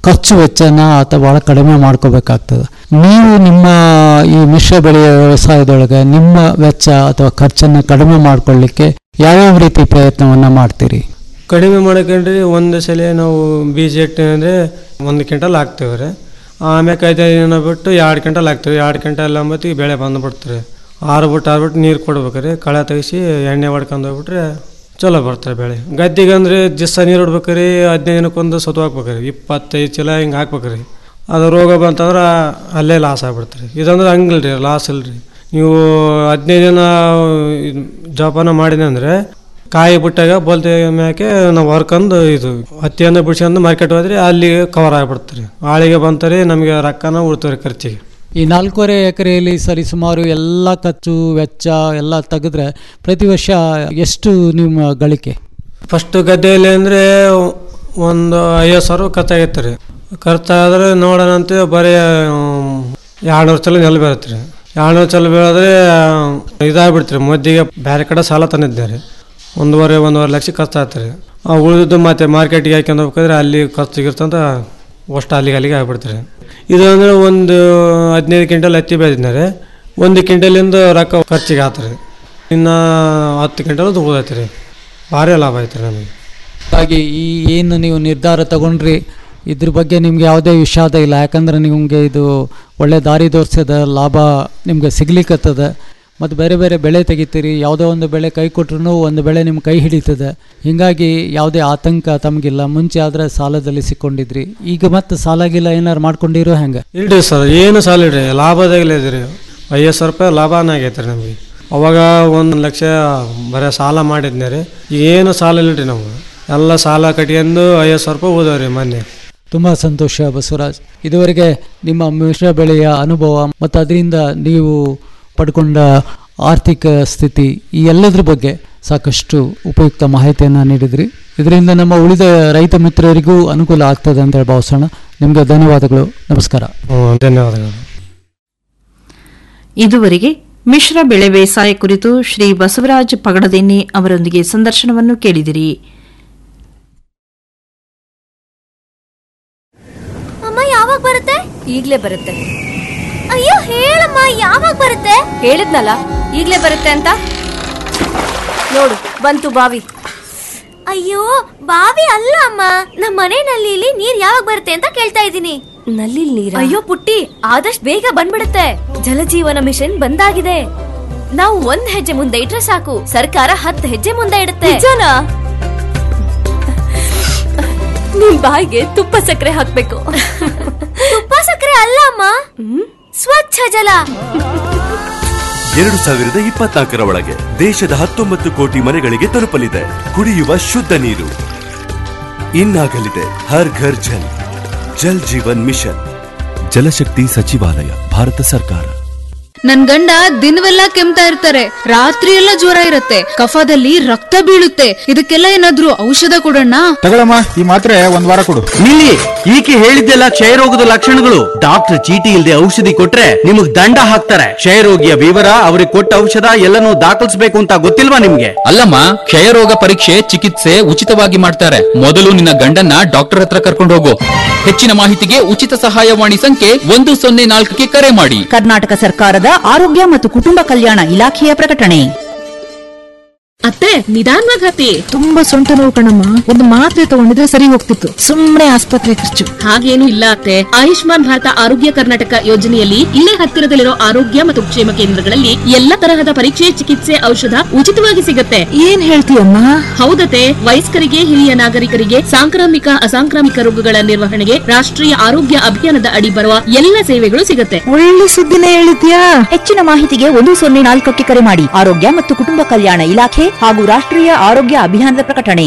ಖರ್ಚು ವೆಚ್ಚನ ಆತ ಬಹಳ ಕಡಿಮೆ ಮಾಡ್ಕೋಬೇಕಾಗ್ತದೆ ನೀವು ನಿಮ್ಮ ಈ ಮಿಶ್ರ ಬೆಳೆಯ ವ್ಯವಸಾಯದೊಳಗೆ ನಿಮ್ಮ ವೆಚ್ಚ ಅಥವಾ ಖರ್ಚನ್ನು ಕಡಿಮೆ ಮಾಡ್ಕೊಳ್ಳಿಕ್ಕೆ ಯಾವ್ಯಾವ ರೀತಿ ಪ್ರಯತ್ನವನ್ನ ಮಾಡ್ತೀರಿ ಕಡಿಮೆ ಮಾಡ್ಕೊಂಡ್ರಿ ಒಂದು ಸಲ ನಾವು ಬೀಜ ಇಟ್ಟು ಅಂದರೆ ಒಂದು ಕ್ವಿಂಟಲ್ ಹಾಕ್ತೇವೆ ರೀ ಆಮ್ಯಾಕೆ ಐದೈದು ದಿನ ಬಿಟ್ಟು ಎರಡು ಕ್ವಿಂಟಲ್ ಹಾಕ್ತೇವೆ ಎರಡು ಕ್ವಿಂಟಲ್ ಅಂಬತ್ತಿಗೆ ಬೆಳೆ ಬಂದುಬಿಡ್ತಾರೆ ಆರು ಬಿಟ್ಟು ಆರು ಬಿಟ್ಟು ನೀರು ಕೊಡ್ಬೇಕು ರೀ ಕಳೆ ತೆಗಿಸಿ ಎಣ್ಣೆ ಹೊಡ್ಕೊಂಡು ಹೋಗ್ಬಿಟ್ರೆ ಚಲೋ ಬರ್ತಾರೆ ಬೆಳೆ ಗದ್ದಿಗೆ ಅಂದರೆ ದಿವಸ ನೀರು ಹೊಡ್ಬೇಕು ರೀ ಹದಿನೈದು ದಿನಕ್ಕೊಂದು ಸತು ಹಾಕ್ಬೇಕು ರೀ ಇಪ್ಪತ್ತೈದು ಚೀಲ ಹಿಂಗೆ ಹಾಕ್ಬೇಕು ರೀ ಅದು ರೋಗ ಬಂತಂದ್ರೆ ಅಲ್ಲೇ ಲಾಸ್ ಆಗ್ಬಿಡ್ತಾರೆ ಇದಂದ್ರೆ ಹಂಗಿಲ್ಲ ರೀ ಲಾಸ್ ಇಲ್ಲ ರೀ ನೀವು ಹದಿನೈದು ದಿನ ಇದ್ ಜೋಪಾನ ಮಾಡಿದೆ ಅಂದರೆ ಕಾಯಿ ಬಿಟ್ಟಾಗ ಬೋಲ್ತೆ ಮ್ಯಾಕೆ ನಾವು ಹೊರ್ಕೊಂಡು ಇದು ಹತ್ತಿಯನ್ನು ಬಿಡ್ಸ್ಕೊಂಡು ಮಾರ್ಕೆಟ್ ಹೋದ್ರೆ ಅಲ್ಲಿ ಕವರ್ ಆಗಿಬಿಡ್ತಾರೆ ಆಳಿಗೆ ಬಂತಾರೆ ನಮಗೆ ರೊಕ್ಕನ ಉಳ್ತಾರೆ ಖರ್ಚಿಗೆ ಈ ನಾಲ್ಕೂವರೆ ಎಕರೆಯಲ್ಲಿ ಸರಿ ಸುಮಾರು ಎಲ್ಲ ಖರ್ಚು ವೆಚ್ಚ ಎಲ್ಲ ತೆಗೆದ್ರೆ ಪ್ರತಿ ವರ್ಷ ಎಷ್ಟು ನಿಮ್ಮ ಗಳಿಕೆ ಫಸ್ಟ್ ಗದ್ದೆಯಲ್ಲಿ ಅಂದರೆ ಒಂದು ಐವತ್ತು ಸಾವಿರ ಖರ್ಚಾಗೈತೆ ರೀ ಖರ್ಚಾದ್ರೆ ನೋಡೋಣ ಅಂತ ಬರೀ ಎರಡುನೂರು ಚಲ ನೆಲ ಬೀಳತ್ತೆ ರೀ ಎರಡುನೂರು ಚಲ ಬೀಳಿದ್ರೆ ಇದಾಗ್ಬಿಡ್ತೀರಿ ಮದ್ದಿಗೆ ಬೇರೆ ಕಡೆ ಸಾಲ ತಂದಿದ್ದೆ ರೀ ಒಂದೂವರೆ ಒಂದೂವರೆ ಲಕ್ಷ ಖರ್ಚು ಆಗ್ತಾರೆ ಆ ಉಳಿದಿದ್ದು ಮತ್ತೆ ಮಾರ್ಕೆಟಿಗೆ ಹಾಕ್ಯಂಡು ಹೋಗ್ಬೇಕಾದ್ರೆ ಅಲ್ಲಿ ಖರ್ಚು ಗಿರ್ಚಂತ ಅಷ್ಟು ಅಲ್ಲಿಗೆ ಅಲ್ಲಿಗೆ ಆಗ್ಬಿಡ್ತಾರೆ ಇದು ಅಂದರೆ ಒಂದು ಹದಿನೈದು ಕ್ವಿಂಟಲ್ ಹತ್ತಿ ಬೆಳೆದಿದ್ದಾರೆ ಒಂದು ಕ್ವಿಂಟಲಿಂದ ರೊಕ್ಕ ಖರ್ಚಿಗೆ ಆತಾರೆ ಇನ್ನು ಹತ್ತು ಕ್ವಿಂಟಲ್ ದುಡ್ದೈತೆ ರೀ ಭಾರಿ ಲಾಭ ಐತೆ ರೀ ನಮಗೆ ಹಾಗಾಗಿ ಈ ಏನು ನೀವು ನಿರ್ಧಾರ ತಗೊಂಡ್ರಿ ಇದ್ರ ಬಗ್ಗೆ ನಿಮ್ಗೆ ಯಾವುದೇ ವಿಷಾದ ಇಲ್ಲ ಯಾಕಂದ್ರೆ ನಿಮಗೆ ಇದು ಒಳ್ಳೆ ದಾರಿ ತೋರಿಸದ ಲಾಭ ನಿಮ್ಗೆ ಸಿಗ್ಲಿಕ್ಕತ್ತದ ಮತ್ತು ಬೇರೆ ಬೇರೆ ಬೆಳೆ ತೆಗಿತೀರಿ ಯಾವುದೋ ಒಂದು ಬೆಳೆ ಕೈ ಕೊಟ್ರು ಒಂದು ಬೆಳೆ ನಿಮ್ಮ ಕೈ ಹಿಡಿತದೆ ಹೀಗಾಗಿ ಯಾವುದೇ ಆತಂಕ ತಮಗಿಲ್ಲ ಮುಂಚೆ ಆದರೆ ಸಾಲದಲ್ಲಿ ಸಿಕ್ಕೊಂಡಿದ್ರಿ ಈಗ ಮತ್ತೆ ಸಾಲಾಗಿಲ್ಲ ಏನಾರು ಮಾಡ್ಕೊಂಡಿರೋ ಹೆಂಗೆ ಇಲ್ರಿ ಸರ್ ಏನು ಸಾಲ ಇಡ್ರಿ ಲಾಭದಾಗಲೇ ಇದೆ ರೀ ಐವತ್ತು ಸಾವಿರ ರೂಪಾಯಿ ಲಾಭನೇ ಆಗೈತೆ ರೀ ನಮಗೆ ಅವಾಗ ಒಂದು ಲಕ್ಷ ಬರೀ ಸಾಲ ಮಾಡಿದ್ನೆ ರೀ ಏನು ಸಾಲ ಇಲ್ರಿ ನಮ್ಗೆ ಎಲ್ಲ ಸಾಲ ಕಟ್ಕೊಂಡು ಐವತ್ತು ಸಾವಿರ ರೂಪಾಯಿ ಹೋದವ್ರಿ ಮೊನ್ನೆ ತುಂಬ ಸಂತೋಷ ಬಸವರಾಜ್ ಇದುವರೆಗೆ ನಿಮ್ಮ ಮಿಶ್ರ ಬೆಳೆಯ ಅನುಭವ ಮತ್ತು ಅದರಿಂದ ನೀವು ಪಡ್ಕೊಂಡ ಆರ್ಥಿಕ ಸ್ಥಿತಿ ಈ ಎಲ್ಲದ್ರ ಬಗ್ಗೆ ಸಾಕಷ್ಟು ಉಪಯುಕ್ತ ಮಾಹಿತಿಯನ್ನು ನೀಡಿದ್ರಿ ಇದರಿಂದ ನಮ್ಮ ಉಳಿದ ರೈತ ಮಿತ್ರರಿಗೂ ಅನುಕೂಲ ಆಗ್ತದೆ ಅಂತ ಹೇಳಿ ಭಾವಿಸೋಣ ನಿಮಗೆ ಧನ್ಯವಾದಗಳು ನಮಸ್ಕಾರ ಹ್ಮ್, ಧನ್ಯವಾದಗಳು ಇದುವರೆಗೆ ಮಿಶ್ರ ಬೆಳೆ ಬೇಸಾಯ ಕುರಿತು ಶ್ರೀ ಬಸವರಾಜ್ ಪಗಡದೆನ್ನಿ ಅವರೊಂದಿಗೆ ಸಂದರ್ಶನವನ್ನು ಕೇಳಿದಿರಿ ಅಮ್ಮ ಯಾವಾಗ ಬರುತ್ತೆ ಈಗ್ಲೇ ಬರುತ್ತೆ ಅಯ್ಯೋ ಹೇಳಮ್ಮ ಯಾವಾಗ ಬರುತ್ತೆ ಹೇಳಿದ್ನಲ್ಲ ಈಗ್ಲೇ ಬರುತ್ತೆ ಅಂತ ನೋಡು ಬಂತು ಬಾವಿ ಅಯ್ಯೋ ಬಾವಿ ಅಲ್ಲ ಅಮ್ಮ ನಮ್ಮ ಮನೆ ನಲ್ಲಿಲಿ ನೀರ್ ಯಾವಾಗ ಬರುತ್ತೆ ಅಂತ ಕೇಳ್ತಾ ಇದ್ದೀನಿ ನಲ್ಲಿ ನೀರ ಅಯ್ಯೋ ಪುಟ್ಟಿ ಆದಷ್ಟು ಬೇಗ ಬಂದ್ಬಿಡುತ್ತೆ ಜಲಜೀವನ ಮಿಷನ್ ಬಂದಾಗಿದೆ ನಾವು ಒಂದ್ ಹೆಜ್ಜೆ ಮುಂದೆ ಇಟ್ರೆ ಸಾಕು ಸರ್ಕಾರ ಹತ್ತು ಹೆಜ್ಜೆ ಮುಂದೆ ಇಡುತ್ತೆ ನಿಮ್ ಬಾಯಿಗೆ ತುಪ್ಪ ಸಕ್ಕರೆ ಹಾಕ್ಬೇಕು ತುಪ್ಪ ಸಕ್ಕರೆ ಅಲ್ಲ ಅಮ್ಮ ಸ್ವಚ್ಛ ಜಲ ಎರಡು ಸಾವಿರದ ಇಪ್ಪತ್ನಾಲ್ಕರ ಒಳಗೆ ದೇಶದ ಹತ್ತೊಂಬತ್ತು ಕೋಟಿ ಮನೆಗಳಿಗೆ ತಲುಪಲಿದೆ ಕುಡಿಯುವ ಶುದ್ಧ ನೀರು ಇನ್ನಾಗಲಿದೆ ಹರ್ ಘರ್ ಜಲ್ ಜಲ್ ಜೀವನ್ ಮಿಷನ್ ಜಲಶಕ್ತಿ ಸಚಿವಾಲಯ ಭಾರತ ಸರ್ಕಾರ ನನ್ ಗಂಡ ದಿನವೆಲ್ಲ ಕೆಮ್ತಾ ಇರ್ತಾರೆ ರಾತ್ರಿ ಎಲ್ಲ ಜ್ವರ ಇರತ್ತೆ ಕಫದಲ್ಲಿ ರಕ್ತ ಬೀಳುತ್ತೆ ಇದಕ್ಕೆಲ್ಲ ಏನಾದ್ರೂ ಔಷಧ ಕೊಡೋಣ ತಗೊಳಮ್ಮ ಈ ಮಾತ್ರೆ ಒಂದ್ ವಾರ ಕೊಡು ನಿಲ್ಲಿ ಈಕೆ ಹೇಳಿದ್ದೆಲ್ಲ ಕ್ಷಯರೋಗದ ಲಕ್ಷಣಗಳು ಡಾಕ್ಟರ್ ಚೀಟಿ ಇಲ್ಲದೆ ಔಷಧಿ ಕೊಟ್ರೆ ನಿಮಗ್ ದಂಡ ಹಾಕ್ತಾರೆ ಕ್ಷಯರೋಗಿಯ ವಿವರ ಅವ್ರಿಗೆ ಕೊಟ್ಟ ಔಷಧ ಎಲ್ಲನೂ ದಾಖಲಿಸಬೇಕು ಅಂತ ಗೊತ್ತಿಲ್ವಾ ನಿಮ್ಗೆ ಅಲ್ಲಮ್ಮ ಕ್ಷಯರೋಗ ಪರೀಕ್ಷೆ ಚಿಕಿತ್ಸೆ ಉಚಿತವಾಗಿ ಮಾಡ್ತಾರೆ ಮೊದಲು ನಿನ್ನ ಗಂಡನ್ನ ಡಾಕ್ಟರ್ ಹತ್ರ ಕರ್ಕೊಂಡು ಹೋಗು ಹೆಚ್ಚಿನ ಮಾಹಿತಿಗೆ ಉಚಿತ ಸಹಾಯವಾಣಿ ಸಂಖ್ಯೆ ಒಂದು ಸೊನ್ನೆ ನಾಲ್ಕಕ್ಕೆ ಕರೆ ಮಾಡಿ ಕರ್ನಾಟಕ ಸರ್ಕಾರದ ಆರೋಗ್ಯ ಮತ್ತು ಕುಟುಂಬ ಕಲ್ಯಾಣ ಇಲಾಖೆಯ ಪ್ರಕಟಣೆ ಅತ್ತೆ ನಿಧಾನವಾಗಿ ಹತ್ತಿ ತುಂಬಾ ಸೊಂಟ ನೋವು ಕಣಮ್ಮ ಒಂದು ಮಾತ್ರೆ ತಗೊಂಡಿದ್ರೆ ಸರಿ ಹೋಗ್ತಿತ್ತು ಸುಮ್ಮನೆ ಆಸ್ಪತ್ರೆ ಖರ್ಚು ಹಾಗೇನು ಇಲ್ಲ ಅತ್ತೆ ಆಯುಷ್ಮಾನ್ ಭಾರತ ಆರೋಗ್ಯ ಕರ್ನಾಟಕ ಯೋಜನೆಯಲ್ಲಿ ಇಲ್ಲೇ ಹತ್ತಿರದಲ್ಲಿರೋ ಆರೋಗ್ಯ ಮತ್ತು ಕ್ಷೇಮ ಕೇಂದ್ರಗಳಲ್ಲಿ ಎಲ್ಲ ತರಹದ ಪರೀಕ್ಷೆ ಚಿಕಿತ್ಸೆ ಔಷಧ ಉಚಿತವಾಗಿ ಸಿಗುತ್ತೆ ಏನ್ ಹೇಳ್ತೀಯಮ್ಮ ಹೌದತೆ ವಯಸ್ಕರಿಗೆ ಹಿರಿಯ ನಾಗರಿಕರಿಗೆ ಸಾಂಕ್ರಾಮಿಕ ಅಸಾಂಕ್ರಾಮಿಕ ರೋಗಗಳ ನಿರ್ವಹಣೆಗೆ ರಾಷ್ಟ್ರೀಯ ಆರೋಗ್ಯ ಅಭಿಯಾನದ ಅಡಿ ಬರುವ ಎಲ್ಲ ಸೇವೆಗಳು ಸಿಗುತ್ತೆ ಒಳ್ಳೆ ಸುದ್ದಿನೇ ಹೇಳಿದ್ಯಾ ಹೆಚ್ಚಿನ ಮಾಹಿತಿಗೆ ಒಂದು ಸೊನ್ನೆ ನಾಲ್ಕಕ್ಕೆ ಕರೆ ಮಾಡಿ ಆರೋಗ್ಯ ಮತ್ತು ಕುಟುಂಬ ಕಲ್ಯಾಣ ಇಲಾಖೆ ಹಾಗೂ ರಾಷ್ಟ್ರೀಯ ಆರೋಗ್ಯ ಅಭಿಯಾನದ ಪ್ರಕಟಣೆ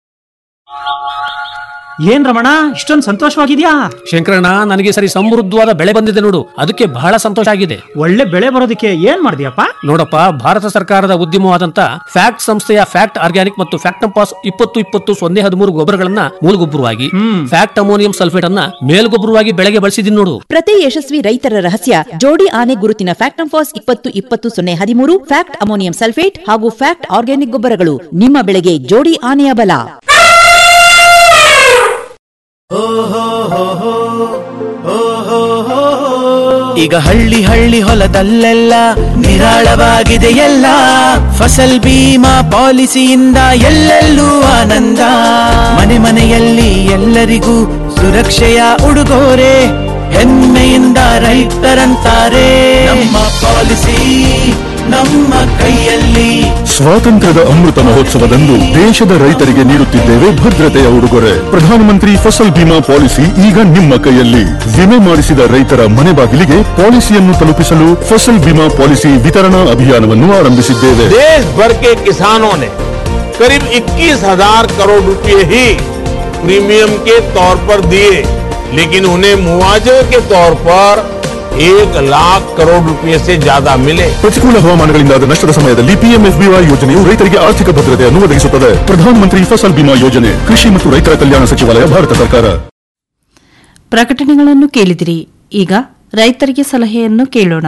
ಏನ್ ರಮಣ ಇಷ್ಟೊಂದು ಸಂತೋಷವಾಗಿದ್ಯಾ ಶಂಕರಣ್ಣ ನನಗೆ ಸರಿ ಸಮೃದ್ಧವಾದ ಬೆಳೆ ಬಂದಿದೆ ನೋಡು ಅದಕ್ಕೆ ಬಹಳ ಸಂತೋಷ ಆಗಿದೆ ಒಳ್ಳೆ ಬೆಳೆ ಬರೋದಕ್ಕೆ ಏನ್ ಮಾಡಿದ್ಯಪ್ಪ ನೋಡಪ್ಪ ಭಾರತ ಸರ್ಕಾರದ ಉದ್ಯಮವಾದಂತ ಫ್ಯಾಕ್ಟ್ ಸಂಸ್ಥೆಯ ಫ್ಯಾಕ್ಟ್ ಆರ್ಗ್ಯಾನಿಕ್ ಮತ್ತು ಫ್ಯಾಕ್ಟ್ ಪಾಸ್ ಇಪ್ಪತ್ತು ಇಪ್ಪತ್ತು ಸೊನ್ನೆ ಹದಿಮೂರು ಗೊಬ್ಬರಗಳನ್ನ ಮೂಲಗೊಬ್ಬರವಾಗಿ ಫ್ಯಾಕ್ಟ್ ಅಮೋನಿಯಂ ಸಲ್ಫೇಟ್ ಅನ್ನ ಮೇಲ್ಗೊಬ್ಬರವಾಗಿ ಬೆಳೆಗೆ ಬಳಸಿದೀನಿ ನೋಡು ಪ್ರತಿ ಯಶಸ್ವಿ ರೈತರ ರಹಸ್ಯ ಜೋಡಿ ಆನೆ ಗುರುತಿನ ಫ್ಯಾಕ್ಟ್ ಫಾಸ್ ಇಪ್ಪತ್ತು ಇಪ್ಪತ್ತು ಸೊನ್ನೆ ಹದಿಮೂರು ಫ್ಯಾಕ್ಟ್ ಅಮೋನಿಯಂ ಸಲ್ಫೇಟ್ ಹಾಗೂ ಫ್ಯಾಕ್ಟ್ ಆರ್ಗ್ಯಾನಿಕ್ ಗೊಬ್ಬರಗಳು ನಿಮ್ಮ ಬೆಳೆಗೆ ಜೋಡಿ ಆನೆಯ ಬಲ ಈಗ ಹಳ್ಳಿ ಹಳ್ಳಿ ಹೊಲದಲ್ಲೆಲ್ಲ ನಿರಾಳವಾಗಿದೆ ಎಲ್ಲ ಫಸಲ್ ಬೀಮಾ ಪಾಲಿಸಿಯಿಂದ ಎಲ್ಲೆಲ್ಲೂ ಆನಂದ ಮನೆ ಮನೆಯಲ್ಲಿ ಎಲ್ಲರಿಗೂ ಸುರಕ್ಷೆಯ ಉಡುಗೊರೆ ಹೆಮ್ಮೆಯಿಂದ ರೈತರಂತಾರೆ ನಮ್ಮ ಪಾಲಿಸಿ ನಮ್ಮ ಕೈಯಲ್ಲಿ ಸ್ವಾತಂತ್ರ್ಯದ ಅಮೃತ ಮಹೋತ್ಸವದಂದು ದೇಶದ ರೈತರಿಗೆ ನೀಡುತ್ತಿದ್ದೇವೆ ಭದ್ರತೆಯ ಉಡುಗೊರೆ ಪ್ರಧಾನಮಂತ್ರಿ ಫಸಲ್ ಬಿಮಾ ಪಾಲಿಸಿ ಈಗ ನಿಮ್ಮ ಕೈಯಲ್ಲಿ ವಿಮೆ ಮಾಡಿಸಿದ ರೈತರ ಮನೆ ಬಾಗಿಲಿಗೆ ಪಾಲಿಸಿಯನ್ನು ತಲುಪಿಸಲು ಫಸಲ್ ಬಿಮಾ ಪಾಲಿಸಿ ವಿತರಣಾ ಅಭಿಯಾನವನ್ನು ಆರಂಭಿಸಿದ್ದೇವೆ देश भर के किसानों ने करीब 21,000 करोड़ रुपए ही प्रीमियम के तौर पर दिए लेकिन उन्हें मुआवजे के तौर पर एक लाख करोड़ रुपए से ज्यादा मिले ಪ್ರತಿಕೂಲ ಹವಾಮಾನಗಳಿಂದಾದ ನಷ್ಟದ ಸಮಯದಲ್ಲಿ ಪಿಎಂಎಫ್ಬಿವೈ ಯೋಜನೆಯು ರೈತರಿಗೆ ಆರ್ಥಿಕ ಭದ್ರತೆಯನ್ನು ಒದಗಿಸುತ್ತದೆ ಪ್ರಧಾನಮಂತ್ರಿ ಫಸಲ್ ಬಿಮಾ ಯೋಜನೆ ಕೃಷಿ ಮತ್ತು ರೈತರ ಕಲ್ಯಾಣ ಸಚಿವಾಲಯ ಭಾರತ ಸರ್ಕಾರ ಪ್ರಕಟಣೆಗಳನ್ನು ಕೇಳಿದಿರಿ ಈಗ ರೈತರಿಗೆ ಸಲಹೆಯನ್ನು ಕೇಳೋಣ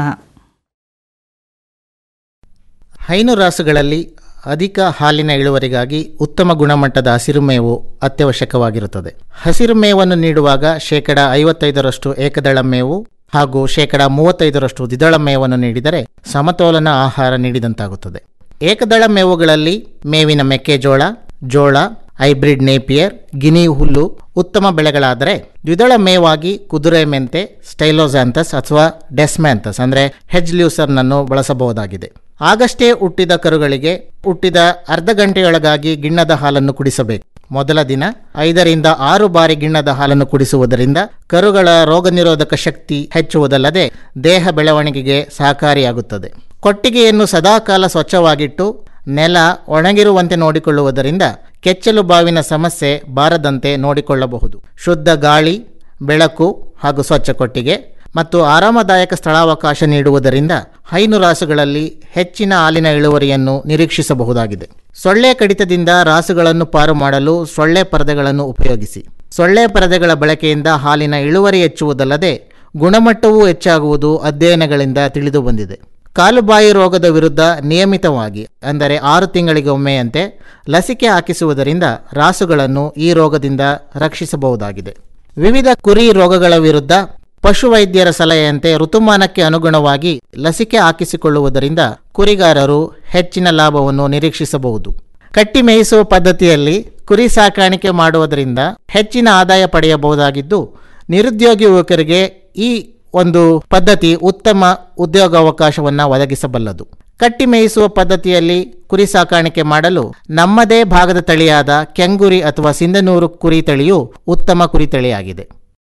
ಹೈನು ರಾಸುಗಳಲ್ಲಿ ಅಧಿಕ ಹಾಲಿನ ಇಳುವರಿಗಾಗಿ ಉತ್ತಮ ಗುಣಮಟ್ಟದ ಹಸಿರು ಮೇವು ಅತ್ಯವಶ್ಯಕವಾಗಿರುತ್ತದೆ ಹಸಿರು ಮೇವನ್ನು ನೀಡುವಾಗ ಶೇಕಡ ಐವತ್ತೈದರಷ್ಟು ಏಕದಳ ಮೇವು ಹಾಗೂ ಶೇಕಡ ಮೂವತ್ತೈದರಷ್ಟು ದ್ವಿದಳ ಮೇವನ್ನು ನೀಡಿದರೆ ಸಮತೋಲನ ಆಹಾರ ನೀಡಿದಂತಾಗುತ್ತದೆ ಏಕದಳ ಮೇವುಗಳಲ್ಲಿ ಮೇವಿನ ಮೆಕ್ಕೆಜೋಳ ಜೋಳ ಹೈಬ್ರಿಡ್ ನೇಪಿಯರ್ ಗಿನಿ ಹುಲ್ಲು ಉತ್ತಮ ಬೆಳೆಗಳಾದರೆ ದ್ವಿದಳ ಮೇವಾಗಿ ಕುದುರೆ ಮೆಂತೆ ಸ್ಟೈಲೋಜಾಂಥಸ್ ಅಥವಾ ಡೆಸ್ಮ್ಯಾಂಥಸ್ ಅಂದರೆ ಹೆಜ್ ಲ್ಯೂಸರ್ನನ್ನು ಬಳಸಬಹುದಾಗಿದೆ ಆಗಷ್ಟೇ ಹುಟ್ಟಿದ ಕರುಗಳಿಗೆ ಹುಟ್ಟಿದ ಅರ್ಧ ಗಂಟೆಯೊಳಗಾಗಿ ಗಿಣ್ಣದ ಹಾಲನ್ನು ಕುಡಿಸಬೇಕು ಮೊದಲ ದಿನ ಐದರಿಂದ ಆರು ಬಾರಿ ಗಿಣ್ಣದ ಹಾಲನ್ನು ಕುಡಿಸುವುದರಿಂದ ಕರುಗಳ ರೋಗನಿರೋಧಕ ಶಕ್ತಿ ಹೆಚ್ಚುವುದಲ್ಲದೆ ದೇಹ ಬೆಳವಣಿಗೆಗೆ ಸಹಕಾರಿಯಾಗುತ್ತದೆ ಕೊಟ್ಟಿಗೆಯನ್ನು ಸದಾಕಾಲ ಸ್ವಚ್ಛವಾಗಿಟ್ಟು ನೆಲ ಒಣಗಿರುವಂತೆ ನೋಡಿಕೊಳ್ಳುವುದರಿಂದ ಕೆಚ್ಚಲು ಬಾವಿನ ಸಮಸ್ಯೆ ಬಾರದಂತೆ ನೋಡಿಕೊಳ್ಳಬಹುದು ಶುದ್ಧ ಗಾಳಿ ಬೆಳಕು ಹಾಗೂ ಸ್ವಚ್ಛ ಕೊಟ್ಟಿಗೆ ಮತ್ತು ಆರಾಮದಾಯಕ ಸ್ಥಳಾವಕಾಶ ನೀಡುವುದರಿಂದ ಹೈನು ರಾಸುಗಳಲ್ಲಿ ಹೆಚ್ಚಿನ ಹಾಲಿನ ಇಳುವರಿಯನ್ನು ನಿರೀಕ್ಷಿಸಬಹುದಾಗಿದೆ ಸೊಳ್ಳೆ ಕಡಿತದಿಂದ ರಾಸುಗಳನ್ನು ಪಾರು ಮಾಡಲು ಸೊಳ್ಳೆ ಪರದೆಗಳನ್ನು ಉಪಯೋಗಿಸಿ ಸೊಳ್ಳೆ ಪರದೆಗಳ ಬಳಕೆಯಿಂದ ಹಾಲಿನ ಇಳುವರಿ ಹೆಚ್ಚುವುದಲ್ಲದೆ ಗುಣಮಟ್ಟವೂ ಹೆಚ್ಚಾಗುವುದು ಅಧ್ಯಯನಗಳಿಂದ ತಿಳಿದು ಬಂದಿದೆ ಕಾಲುಬಾಯಿ ರೋಗದ ವಿರುದ್ಧ ನಿಯಮಿತವಾಗಿ ಅಂದರೆ ಆರು ತಿಂಗಳಿಗೊಮ್ಮೆಯಂತೆ ಲಸಿಕೆ ಹಾಕಿಸುವುದರಿಂದ ರಾಸುಗಳನ್ನು ಈ ರೋಗದಿಂದ ರಕ್ಷಿಸಬಹುದಾಗಿದೆ ವಿವಿಧ ಕುರಿ ರೋಗಗಳ ವಿರುದ್ಧ ಪಶುವೈದ್ಯರ ಸಲಹೆಯಂತೆ ಋತುಮಾನಕ್ಕೆ ಅನುಗುಣವಾಗಿ ಲಸಿಕೆ ಹಾಕಿಸಿಕೊಳ್ಳುವುದರಿಂದ ಕುರಿಗಾರರು ಹೆಚ್ಚಿನ ಲಾಭವನ್ನು ನಿರೀಕ್ಷಿಸಬಹುದು ಕಟ್ಟಿ ಮೇಯಿಸುವ ಪದ್ಧತಿಯಲ್ಲಿ ಕುರಿ ಸಾಕಾಣಿಕೆ ಮಾಡುವುದರಿಂದ ಹೆಚ್ಚಿನ ಆದಾಯ ಪಡೆಯಬಹುದಾಗಿದ್ದು ನಿರುದ್ಯೋಗಿ ಯುವಕರಿಗೆ ಈ ಒಂದು ಪದ್ಧತಿ ಉತ್ತಮ ಉದ್ಯೋಗಾವಕಾಶವನ್ನು ಒದಗಿಸಬಲ್ಲದು ಕಟ್ಟಿ ಮೇಯಿಸುವ ಪದ್ಧತಿಯಲ್ಲಿ ಕುರಿ ಸಾಕಾಣಿಕೆ ಮಾಡಲು ನಮ್ಮದೇ ಭಾಗದ ತಳಿಯಾದ ಕೆಂಗುರಿ ಅಥವಾ ಸಿಂಧನೂರು ಕುರಿ ತಳಿಯು ಉತ್ತಮ ಕುರಿ ತಳಿಯಾಗಿದೆ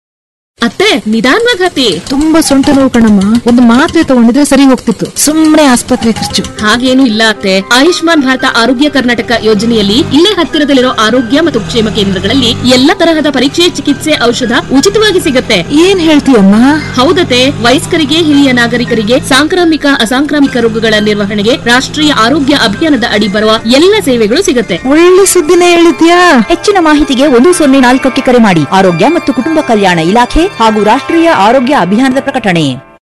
ಅತ್ತೆ ನಿಧಾನವಾಗಿ ಹತ್ತಿ ತುಂಬಾ ಸೊಂಟ ನೋವು ಕಣಮ್ಮ ಒಂದು ಮಾತ್ರೆ ತಗೊಂಡಿದ್ರೆ ಸರಿ ಹೋಗ್ತಿತ್ತು ಸುಮ್ಮನೆ ಆಸ್ಪತ್ರೆ ಖರ್ಚು ಹಾಗೇನು ಇಲ್ಲ ಅತ್ತೆ ಆಯುಷ್ಮಾನ್ ಭಾರತ ಆರೋಗ್ಯ ಕರ್ನಾಟಕ ಯೋಜನೆಯಲ್ಲಿ ಇಲ್ಲೇ ಹತ್ತಿರದಲ್ಲಿರೋ ಆರೋಗ್ಯ ಮತ್ತು ಕ್ಷೇಮ ಕೇಂದ್ರಗಳಲ್ಲಿ ಎಲ್ಲ ತರಹದ ಪರೀಕ್ಷೆ ಚಿಕಿತ್ಸೆ ಔಷಧ ಉಚಿತವಾಗಿ ಸಿಗುತ್ತೆ ಏನ್ ಹೇಳ್ತೀಯಮ್ಮ ಹೌದತೆ ವಯಸ್ಕರಿಗೆ ಹಿರಿಯ ನಾಗರಿಕರಿಗೆ ಸಾಂಕ್ರಾಮಿಕ ಅಸಾಂಕ್ರಾಮಿಕ ರೋಗಗಳ ನಿರ್ವಹಣೆಗೆ ರಾಷ್ಟ್ರೀಯ ಆರೋಗ್ಯ ಅಭಿಯಾನದ ಅಡಿ ಬರುವ ಎಲ್ಲ ಸೇವೆಗಳು ಸಿಗುತ್ತೆ ಒಳ್ಳೆ ಸುದ್ದಿನೇ ಹೇಳಿದ್ಯಾ ಹೆಚ್ಚಿನ ಮಾಹಿತಿಗೆ ಒಂದು ಸೊನ್ನೆ ನಾಲ್ಕಕ್ಕೆ ಕರೆ ಮಾಡಿ ಆರೋಗ್ಯ ಮತ್ತು ಕುಟುಂಬ ಕಲ್ಯಾಣ ಇಲಾಖೆ ಹಾಗೂ ರಾಷ್ಟ್ರೀಯ ಆರೋಗ್ಯ ಅಭಿಯಾನದ ಪ್ರಕಟಣೆ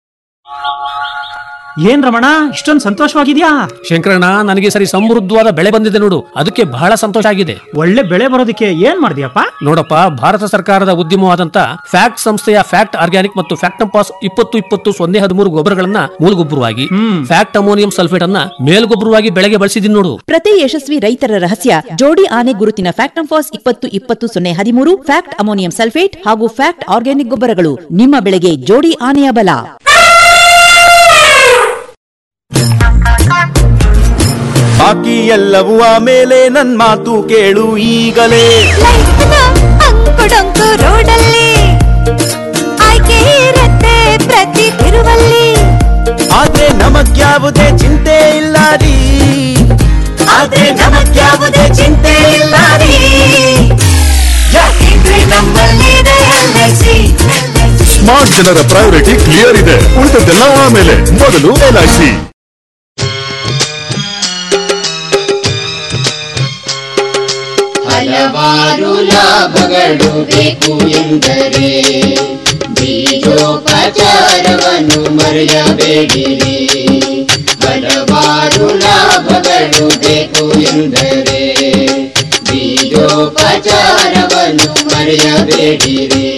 ಏನ್ ರಮಣ ಇಷ್ಟೊಂದು ಸಂತೋಷವಾಗಿದ್ಯಾ ಶಂಕರಣ್ಣ ನನಗೆ ಸರಿ ಸಮೃದ್ಧವಾದ ಬೆಳೆ ಬಂದಿದೆ ನೋಡು ಅದಕ್ಕೆ ಬಹಳ ಸಂತೋಷ ಆಗಿದೆ ಒಳ್ಳೆ ಬೆಳೆ ಬರೋದಕ್ಕೆ ಏನ್ ಮಾಡಿದ್ಯಪ್ಪ ನೋಡಪ್ಪ ಭಾರತ ಸರ್ಕಾರದ ಉದ್ಯಮವಾದಂತ ಫ್ಯಾಕ್ಟ್ ಸಂಸ್ಥೆಯ ಫ್ಯಾಕ್ಟ್ ಆರ್ಗ್ಯಾನಿಕ್ ಮತ್ತು ಫ್ಯಾಕ್ಟಂಪಾಸ್ ಇಪ್ಪತ್ತು ಇಪ್ಪತ್ತು ಸೊನ್ನೆ ಹದಿಮೂರು ಗೊಬ್ಬರಗಳನ್ನ ಮೂಲಗೊಬ್ಬರವಾಗಿ ಫ್ಯಾಕ್ಟ್ ಅಮೋನಿಯಂ ಸಲ್ಫೇಟ್ ಅನ್ನ ಮೇಲ್ಗೊಬ್ಬರವಾಗಿ ಬೆಳೆಗೆ ಬಳಸಿದೀನಿ ನೋಡು ಪ್ರತಿ ಯಶಸ್ವಿ ರೈತರ ರಹಸ್ಯ ಜೋಡಿ ಆನೆ ಗುರುತಿನ ಫ್ಯಾಕ್ಟಂಫಾಸ್ ಇಪ್ಪತ್ತು ಇಪ್ಪತ್ತು ಸೊನ್ನೆ ಹದಿಮೂರು ಫ್ಯಾಕ್ಟ್ ಅಮೋನಿಯಂ ಸಲ್ಫೇಟ್ ಹಾಗೂ ಫ್ಯಾಕ್ಟ್ ಆರ್ಗ್ಯಾನಿಕ್ ಗೊಬ್ಬರಗಳು ನಿಮ್ಮ ಬೆಳೆಗೆ ಜೋಡಿ ಆನೆಯ ಬಲ ಬಾಕಿ ಎಲ್ಲವೂ ಆಮೇಲೆ ನನ್ ಮಾತು ಕೇಳು ಈಗಲೇ ಅಂಕುಡೊಂಕು ರೋಡಲ್ಲಿ ಆಯ್ಕೆ ಇರತ್ತೆ ಪ್ರತಿ ತಿರುವಲ್ಲಿ ಆದ್ರೆ ನಮಗ್ಯಾವುದೇ ಚಿಂತೆ ಇಲ್ಲ ರೀ ಆದ್ರೆ ನಮಗ್ಯಾವುದೇ ಚಿಂತೆ ಇಲ್ಲ ರೀ ಯಾಕೆಂದ್ರೆ ನಮ್ಮಲ್ಲಿದೆ LIC. ಸ್ಮಾರ್ಟ್ ಜನರ ಪ್ರಯಾರಿಟಿ ಕ್ಲಿಯರ್ ಇದೆ ಉಳಿದದ್ದೆಲ್ಲ ಆಮೇಲೆ ಮೊದಲು ಎಲ್ಐಸಿ ಹಲವಾರು ಲಾಭಗಳು ಬೇಕು ಎಂದರೆ ಬೀಜೋಪಚಾರವನ್ನು ಮರೆಯಬೇಡಿರಿ ಹಲವಾರು ಲಾಭಗಳು ಬೇಕು ಎಂದರೆ ಬೀಜೋಪಚಾರವನ್ನು ಮರೆಯಬೇಡಿರಿ